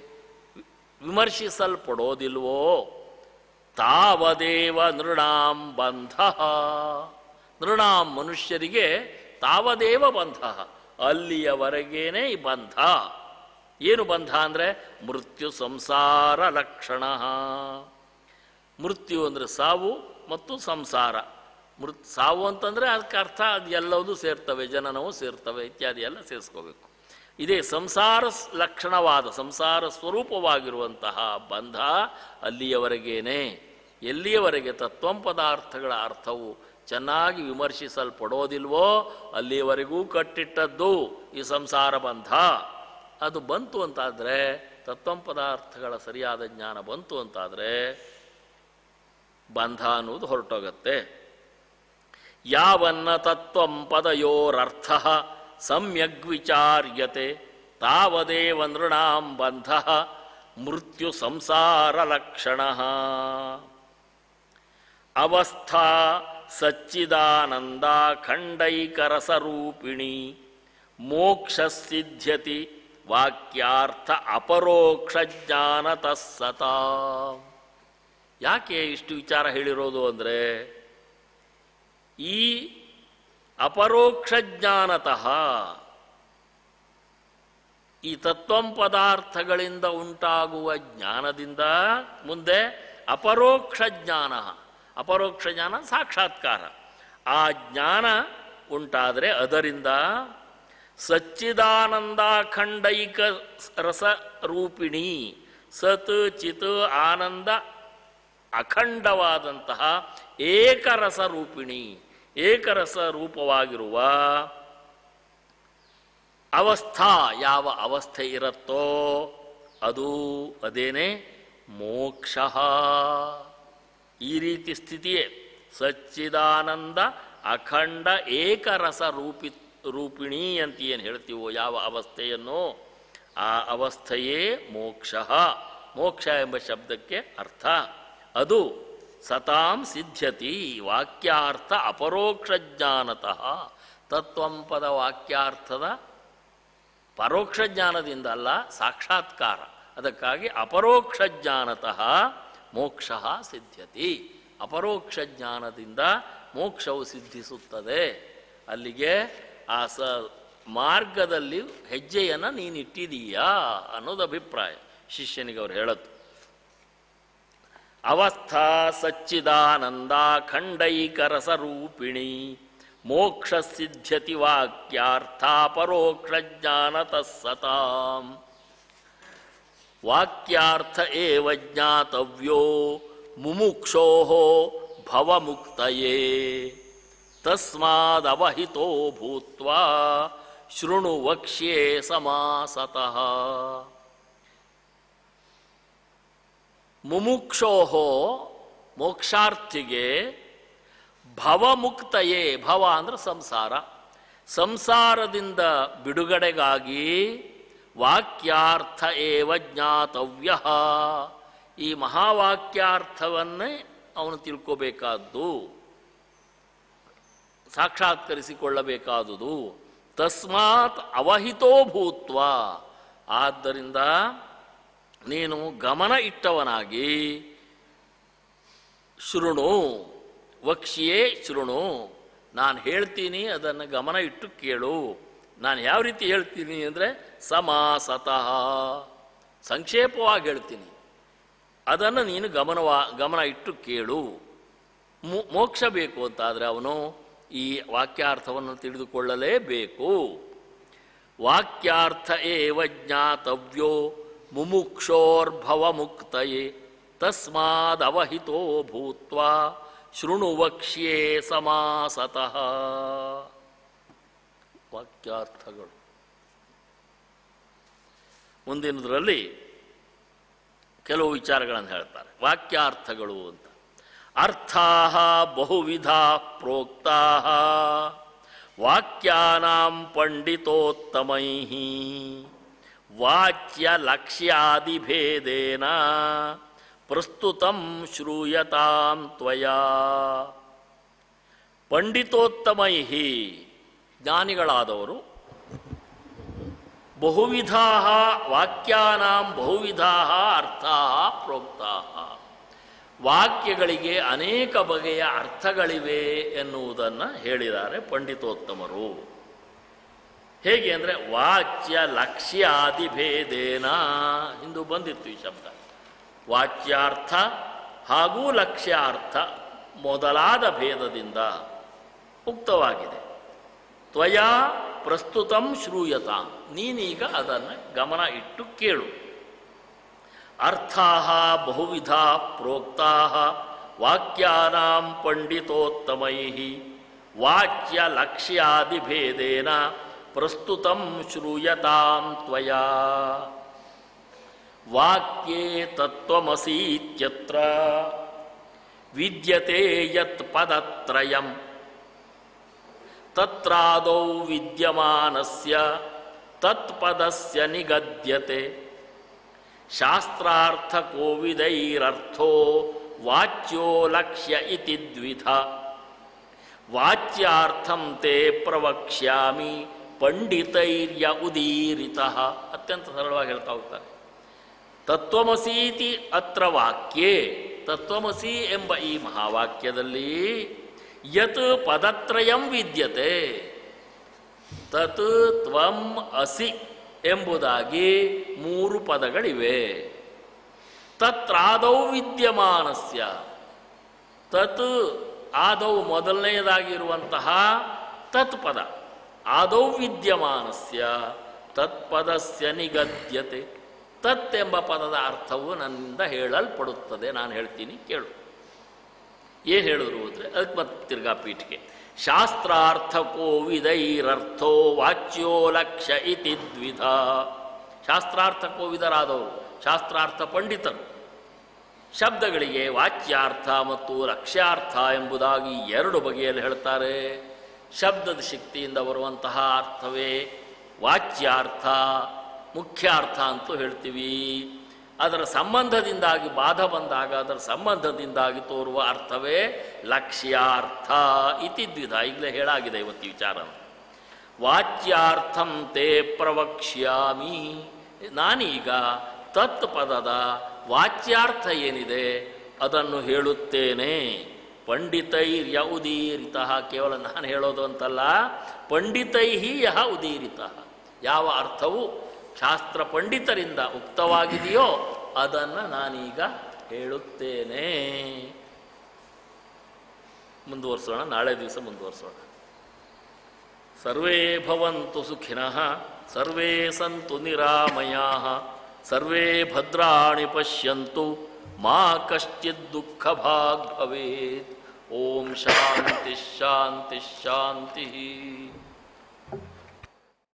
Speaker 1: ವಿಮರ್ಶಿಸಲ್ಪಡೋದಿಲ್ವೋ ತಾವದೇವ ನೃಣಾಂ ಬಂಧ ನೃಣಾಂ ಮನುಷ್ಯರಿಗೆ ತಾವದೇವ ಬಂಧ ಅಲ್ಲಿಯವರೆಗೇನೆ ಈ ಬಂಧ ಏನು ಬಂಧ ಅಂದರೆ ಮೃತ್ಯು ಸಂಸಾರ ಲಕ್ಷಣ ಮೃತ್ಯು ಅಂದರೆ ಸಾವು ಮತ್ತು ಸಂಸಾರ ಮೃತ್ ಸಾವು ಅಂತಂದರೆ ಅದಕ್ಕೆ ಅರ್ಥ ಅದು ಎಲ್ಲವೂ ಸೇರ್ತವೆ ಜನನವೂ ಸೇರ್ತವೆ ಇತ್ಯಾದಿ ಎಲ್ಲ ಸೇರಿಸ್ಕೋಬೇಕು ಇದೇ ಸಂಸಾರ ಸ್- ಲಕ್ಷಣವಾದ ಸಂಸಾರ ಸ್ವರೂಪವಾಗಿರುವಂತಹ ಬಂಧ ಅಲ್ಲಿಯವರೆಗೇನೆ ಎಲ್ಲಿಯವರೆಗೆ ತತ್ವಂ ಪದಾರ್ಥಗಳ ಅರ್ಥವು ಚೆನ್ನಾಗಿ ವಿಮರ್ಶಿಸಲ್ಪಡೋದಿಲ್ವೋ ಅಲ್ಲಿಯವರೆಗೂ ಕಟ್ಟಿಟ್ಟದ್ದು ಈ ಸಂಸಾರ ಬಂಧ ಅದು ಬಂತು ಅಂತಾದರೆ ತತ್ವಂ ಪದಾರ್ಥಗಳ ಸರಿಯಾದ ಜ್ಞಾನ ಬಂತು ಅಂತಾದರೆ ಬಂಧ ಅನ್ನೋದು ಹೊರಟೋಗತ್ತೆ ಯಾವನ್ನ ತತ್ವಂ ಪದಯೋರರ್ಥ ಸಮ್ಯಗ್ ವಿಚಾರ್ಯತೆ ತಾವದೇವ ನೃಣಾಂ ಬಂಧ ಮೃತ್ಯು ಸಂಸಾರ ಲಕ್ಷಣ ಅವಸ್ಥಾ ಸಚ್ಚಿದಾನಂದ ಖಂಡೈಕರಸರೂಪಿಣಿ ಮೋಕ್ಷ ಸಿದ್ಧ್ಯತಿ ವಾಕ್ಯಾರ್ಥ ಅಪರೋಕ್ಷ ಜ್ಞಾನತಃ ಸತಾ ಯಾಕೆ ಇಷ್ಟು ವಿಚಾರ ಹೇಳಿರೋದು ಅಂದರೆ ಈ ಅಪರೋಕ್ಷ ಜ್ಞಾನತಃ ಈ ತತ್ವಂ ಪದಾರ್ಥಗಳಿಂದ ಉಂಟಾಗುವ ಜ್ಞಾನದಿಂದ ಮುಂದೆ ಅಪರೋಕ್ಷ ಜ್ಞಾನ ಅಪರೋಕ್ಷ ಜ್ಞಾನ ಸಾಕ್ಷಾತ್ಕಾರ ಆ ಜ್ಞಾನ ಉಂಟಾದರೆ ಅದರಿಂದ ಸಚ್ಚಿದಾನಂದಾಖಂಡೈಕ ರಸ ರೂಪಿಣಿ ಸತ್ ಚಿತ್ ಆನಂದ ಅಖಂಡವಾದಂತಹ ಏಕರಸ ರೂಪಿಣಿ ಏಕರಸ ರೂಪವಾಗಿರುವ ಅವಸ್ಥಾ ಯಾವ ಅವಸ್ಥೆ ಇರುತ್ತೋ ಅದು ಅದೇನೇ ಮೋಕ್ಷ ಈ ರೀತಿ ಸ್ಥಿತಿಯೇ ಸಚ್ಚಿದಾನಂದ ಅಖಂಡ ಏಕರಸ ರೂಪಿ ರೂಪಿಣಿ ಅಂತ ಏನು ಹೇಳ್ತೀವೋ ಯಾವ ಅವಸ್ಥೆಯನ್ನು ಆ ಅವಸ್ಥೆಯೇ ಮೋಕ್ಷ ಮೋಕ್ಷ ಎಂಬ ಶಬ್ದಕ್ಕೆ ಅರ್ಥ ಅದು ಸತಾಂ ಸಿದ್ಧ್ಯತಿ ವಾಕ್ಯಾರ್ಥ ಅಪರೋಕ್ಷ ಜ್ಞಾನತಃ ತತ್ವಂಪದ ವಾಕ್ಯಾರ್ಥದ ಪರೋಕ್ಷ ಜ್ಞಾನದಿಂದ ಅಲ್ಲ ಸಾಕ್ಷಾತ್ಕಾರ ಅದಕ್ಕಾಗಿ ಅಪರೋಕ್ಷ ಜ್ಞಾನತಃ ಮೋಕ್ಷ ಸಿದ್ಧ್ಯತಿ ಅಪರೋಕ್ಷ ಜ್ಞಾನದಿಂದ ಮೋಕ್ಷವು ಸಿದ್ಧಿಸುತ್ತದೆ ಅಲ್ಲಿಗೆ ಆ ಸ ಮಾರ್ಗದಲ್ಲಿ ಹೆಜ್ಜೆಯನ್ನು ನೀನು ಇಟ್ಟಿದೀಯಾ ಅನ್ನೋದು ಅಭಿಪ್ರಾಯ ಶಿಷ್ಯನಿಗೆ ಅವ್ರು ಹೇಳತ್ತು ಅವಸ್ಥಾ ಸಚ್ಚಿದಾನಂದ ಖಂಡೈಕ ರಸರೂಪಿಣಿ ಮೋಕ್ಷ ಸಿದ್ಧ್ಯತಿ ವಾಕ್ಯಾರ್ಥ ಪರೋಕ್ಷ ಜ್ಞಾನತಃ ಸತಾಂ ವಾಕ್ಯಾರ್ಥ ಏವ ಜ್ಞಾತವ್ಯೋ ಮುಮುಕ್ಷೋ ಭವಮುಕ್ತಯೇ ತಸ್ಮಾದವಹಿತೋ ಭೂತ್ವಾ ಶೃಣು ವಕ್ಷ್ಯೇ ಸಮಾಸತಃ ಮುಮುಕ್ಷೋ ಮೋಕ್ಷಾರ್ಥಿಗೆ ಭವಮುಕ್ತಯೇ ಭವ ಅಂದ್ರೆ ಸಂಸಾರ ಸಂಸಾರದಿಂದ ಬಿಡುಗಡೆಗಾಗಿ ವಾಕ್ಯಾರ್ಥ ಏವ ಜ್ಞಾತವ್ಯ ಈ ಮಹಾವಾಕ್ಯಾರ್ಥವನ್ನೇ ಅವನು ತಿಳ್ಕೋಬೇಕಾದ್ದು ಸಾಕ್ಷಾತ್ಕರಿಸಿಕೊಳ್ಳಬೇಕಾದುದು ತಸ್ಮಾತ್ ಅವಹಿತೋ ಭೂತ್ವ ಆದ್ದರಿಂದ ನೀನು ಗಮನ ಇಟ್ಟವನಾಗಿ ಶೃಣು ವಕ್ಷ್ಯೇ ಶೃಣು ನಾನು ಹೇಳ್ತೀನಿ ಅದನ್ನು ಗಮನ ಇಟ್ಟು ಕೇಳು ನಾನು ಯಾವ ರೀತಿ ಹೇಳ್ತೀನಿ ಅಂದರೆ ಸಮಾಸತಃ ಸಂಕ್ಷೇಪವಾಗಿ ಹೇಳ್ತೀನಿ ಅದನ್ನು ನೀನು ಗಮನವಾ ಗಮನ ಇಟ್ಟು ಕೇಳು ಮೋ- ಮೋಕ್ಷ ಬೇಕು ಅಂತಾದರೆ ಅವನು ಈ ವಾಕ್ಯಾರ್ಥವನ್ನು ತಿಳಿದುಕೊಳ್ಳಲೇಬೇಕು ವಾಕ್ಯಾರ್ಥ ಏವ ಜ್ಞಾತವ್ಯೋ ಮುಮುಕ್ಷೋರ್ಭವ ಮುಕ್ತಯೇ ತಸ್ಮಾದವಹಿತೋ ಭೂತ್ವಾ ಶೃಣು ವಕ್ಷ್ಯೇ ಸಮಾಸತಃ ವಾಕ್ಯಾರ್ಥಗಳು ಮುಂದಿನದರಲ್ಲಿ ಕೆಲವು ವಿಚಾರಗಳನ್ನು ಹೇಳ್ತಾರೆ ವಾಕ್ಯಾರ್ಥಗಳು ಅಂತ ಅರ್ಥಾ ಬಹುವಿಧ ಪ್ರೋಕ್ತಾ ವಾಕ್ಯಾನಾಂ ಪಂಡಿತೋತ್ತಮೈ ವಾಚ್ಯ ಲಕ್ಷ್ಯಾದಿಭೇದೇನ ಪ್ರಸ್ತುತಂ ಶ್ರೂಯತಾಂ ತ್ವಯಾ ಪಂಡಿತೋತ್ತಮೈ ಜ್ಞಾನಿಗಳಾದವರು ಬಹುವಿಧಾ ವಾಕ್ಯಾನಾಂ ಬಹುವಿಧಾ ಅರ್ಥಾ ಪ್ರೋಕ್ತಾ ವಾಕ್ಯಗಳಿಗೆ ಅನೇಕ ಬಗೆಯ ಅರ್ಥಗಳಿವೆ ಎನ್ನುವುದನ್ನು ಹೇಳಿದ್ದಾರೆ ಪಂಡಿತೋತ್ತಮರು ಹೇಗೆ ಅಂದರೆ ವಾಚ್ಯ ಲಕ್ಷ್ಯಾದಿಭೇದೇನ ಇಂದು ಬಂದಿತ್ತು ಈ ಶಬ್ದ ವಾಚ್ಯಾರ್ಥ ಹಾಗೂ ಲಕ್ಷ್ಯಾರ್ಥ ಮೊದಲಾದ ಭೇದದಿಂದ ಉಕ್ತವಾಗಿದೆ ತ್ವಯಾ ಪ್ರಸ್ತುತಂ ಶ್ರೂಯತಾಂ ನೀನೀಗ ಅದನ್ನು ಗಮನ ಇಟ್ಟು ಕೇಳು ಅರ್ಥಾ ಬಹುವಿಧ ಪ್ರೋಕ್ತಾ ವಾಕ್ಯಾನಾಂ ಪಂಡಿತೋತ್ತಮೈ ವಾಚ್ಯ ಲಕ್ಷ್ಯಾದಿಭೇದೇನ ಪ್ರಸ್ತುತಂ ಶ್ರೂಯತಾಂ ತ್ವಯಾ ವಾಕ್ಯೇ ತತ್ವಮಸೀತ್ಯತ್ರ ವಿದ್ಯತೆ ಯತ್ ಪದತ್ರಯಂ ತತ್ರಾದೌ ವಿದ್ಯಮಾನಸ್ಯ ತತ್ಪದಸ್ಯ ನಿಗದ್ಯತೆ ಶಾಸ್ತ್ರಾರ್ಥಕೋವಿದೈರರ್ಥೋ ವಾಚ್ಯೋ ಲಕ್ಷ್ಯ ಇತಿ ದ್ವಿಧ ವಾಚ್ಯಾರ್ಥಂ ತೇ ಪ್ರವಕ್ಷ್ಯಾಮಿ ಪಂಡಿತೈರ್ಯ ಉದೀರಿತ ಅತ್ಯಂತ ಸರಳವಾಗಿ ಹೇಳ್ತಾ ಹೋಗ್ತಾರೆ ತತ್ವಮಸೀತಿ ಅತ್ರ ವಾಕ್ಯೇ ತತ್ವಮಸಿ ಎಂಬ ಈ ಮಹಾವಾಕ್ಯದಲ್ಲಿ ಯತ್ ಪದತ್ರಯಂ ವಿದ್ಯತೆ ತತ್ ತ್ವಂ ಅಸಿ ಎಂಬುದಾಗಿ ಮೂರು ಪದಗಳಿವೆ ತತ್ರಾದೌ ವಿದ್ಯಮಾನಸ್ಯ ತತ್ ಆದೌ ಮೊದಲನೆಯದಾಗಿರುವಂತಹ ತತ್ಪದ ಆದೌ ವಿದ್ಯಮಾನಸ್ಯ ತತ್ಪದಸ್ಯ ನಿಗದ್ಯತೆ ತತ್ ಎಂಬ ಪದದ ಅರ್ಥವು ನನ್ನಿಂದ ಹೇಳಲ್ಪಡುತ್ತದೆ ನಾನು ಹೇಳ್ತೀನಿ ಕೇಳು ಏನು ಹೇಳಿದ್ರು ಅಂದರೆ ಅದಕ್ಕೆ ಮತ್ತೆ ತಿರ್ಗಾ ಪೀಠಿಗೆ ಶಾಸ್ತ್ರಾರ್ಥಕೋ ವಿದೈರರ್ಥೋ ವಾಚ್ಯೋ ಲಕ್ಷ್ಯ ಇತಿ ದ್ವಿಧ ಶಾಸ್ತ್ರಾರ್ಥಕೋ ವಿಧರಾದವರು ಶಾಸ್ತ್ರಾರ್ಥ ಪಂಡಿತರು ಶಬ್ದಗಳಿಗೆ ವಾಚ್ಯಾರ್ಥ ಮತ್ತು ಲಕ್ಷ್ಯಾರ್ಥ ಎಂಬುದಾಗಿ ಎರಡು ಬಗೆಯಲ್ಲಿ ಹೇಳ್ತಾರೆ ಶಬ್ದದ ಶಕ್ತಿಯಿಂದ ಬರುವಂತಹ ಅರ್ಥವೇ ವಾಚ್ಯಾರ್ಥ ಮುಖ್ಯಾರ್ಥ ಅಂತೂ ಹೇಳ್ತೀವಿ ಅದರ ಸಂಬಂಧದಿಂದಾಗಿ ಬಾಧ ಬಂದಾಗ ಅದರ ಸಂಬಂಧದಿಂದಾಗಿ ತೋರುವ ಅರ್ಥವೇ ಲಕ್ಷ್ಯಾರ್ಥ ಇತಿ ದ್ವಿಧ ಈಗಲೇ ಹೇಳಾಗಿದೆ ಇವತ್ತು ಈ ವಿಚಾರ ವಾಚ್ಯಾರ್ಥಂ ತೇ ಪ್ರವಕ್ಷ್ಯಾಮಿ ನಾನೀಗ ತತ್ ಪದದ ವಾಚ್ಯಾರ್ಥ ಏನಿದೆ ಅದನ್ನು ಹೇಳುತ್ತೇನೆ ಪಂಡಿತೈರ್ಯ ಉದೀರಿತ ಕೇವಲ ನಾನು ಹೇಳೋದು ಅಂತಲ್ಲ ಪಂಡಿತೈ ಯಹ ಉದೀರಿತ ಯಾವ ಅರ್ಥವು ಶಾಸ್ತ್ರ ಪಂಡಿತರಿಂದ ಉಕ್ತವಾಗಿದೆಯೋ ಅದನ್ನು ನಾನೀಗ ಹೇಳುತ್ತೇನೆ ಮುಂದುವರಿಸೋಣ ನಾಳೆ ದಿವಸ ಮುಂದುವರಿಸೋಣ ಸರ್ವೇ ಭವಂತು ಸುಖಿನಃ ಸರ್ವೇ ಸಂತು ನಿರಾಮಯಾ ಸರ್ವೇ ಭದ್ರಾಣಿ ಪಶ್ಯಂತು ಮಾ ಕಶ್ಚಿತ್ ದುಃಖ ಭಾಗ್ ಭವೇತ್ ಓಂ ಶಾಂತಿ ಶಾಂತಿ ಶಾಂತಿ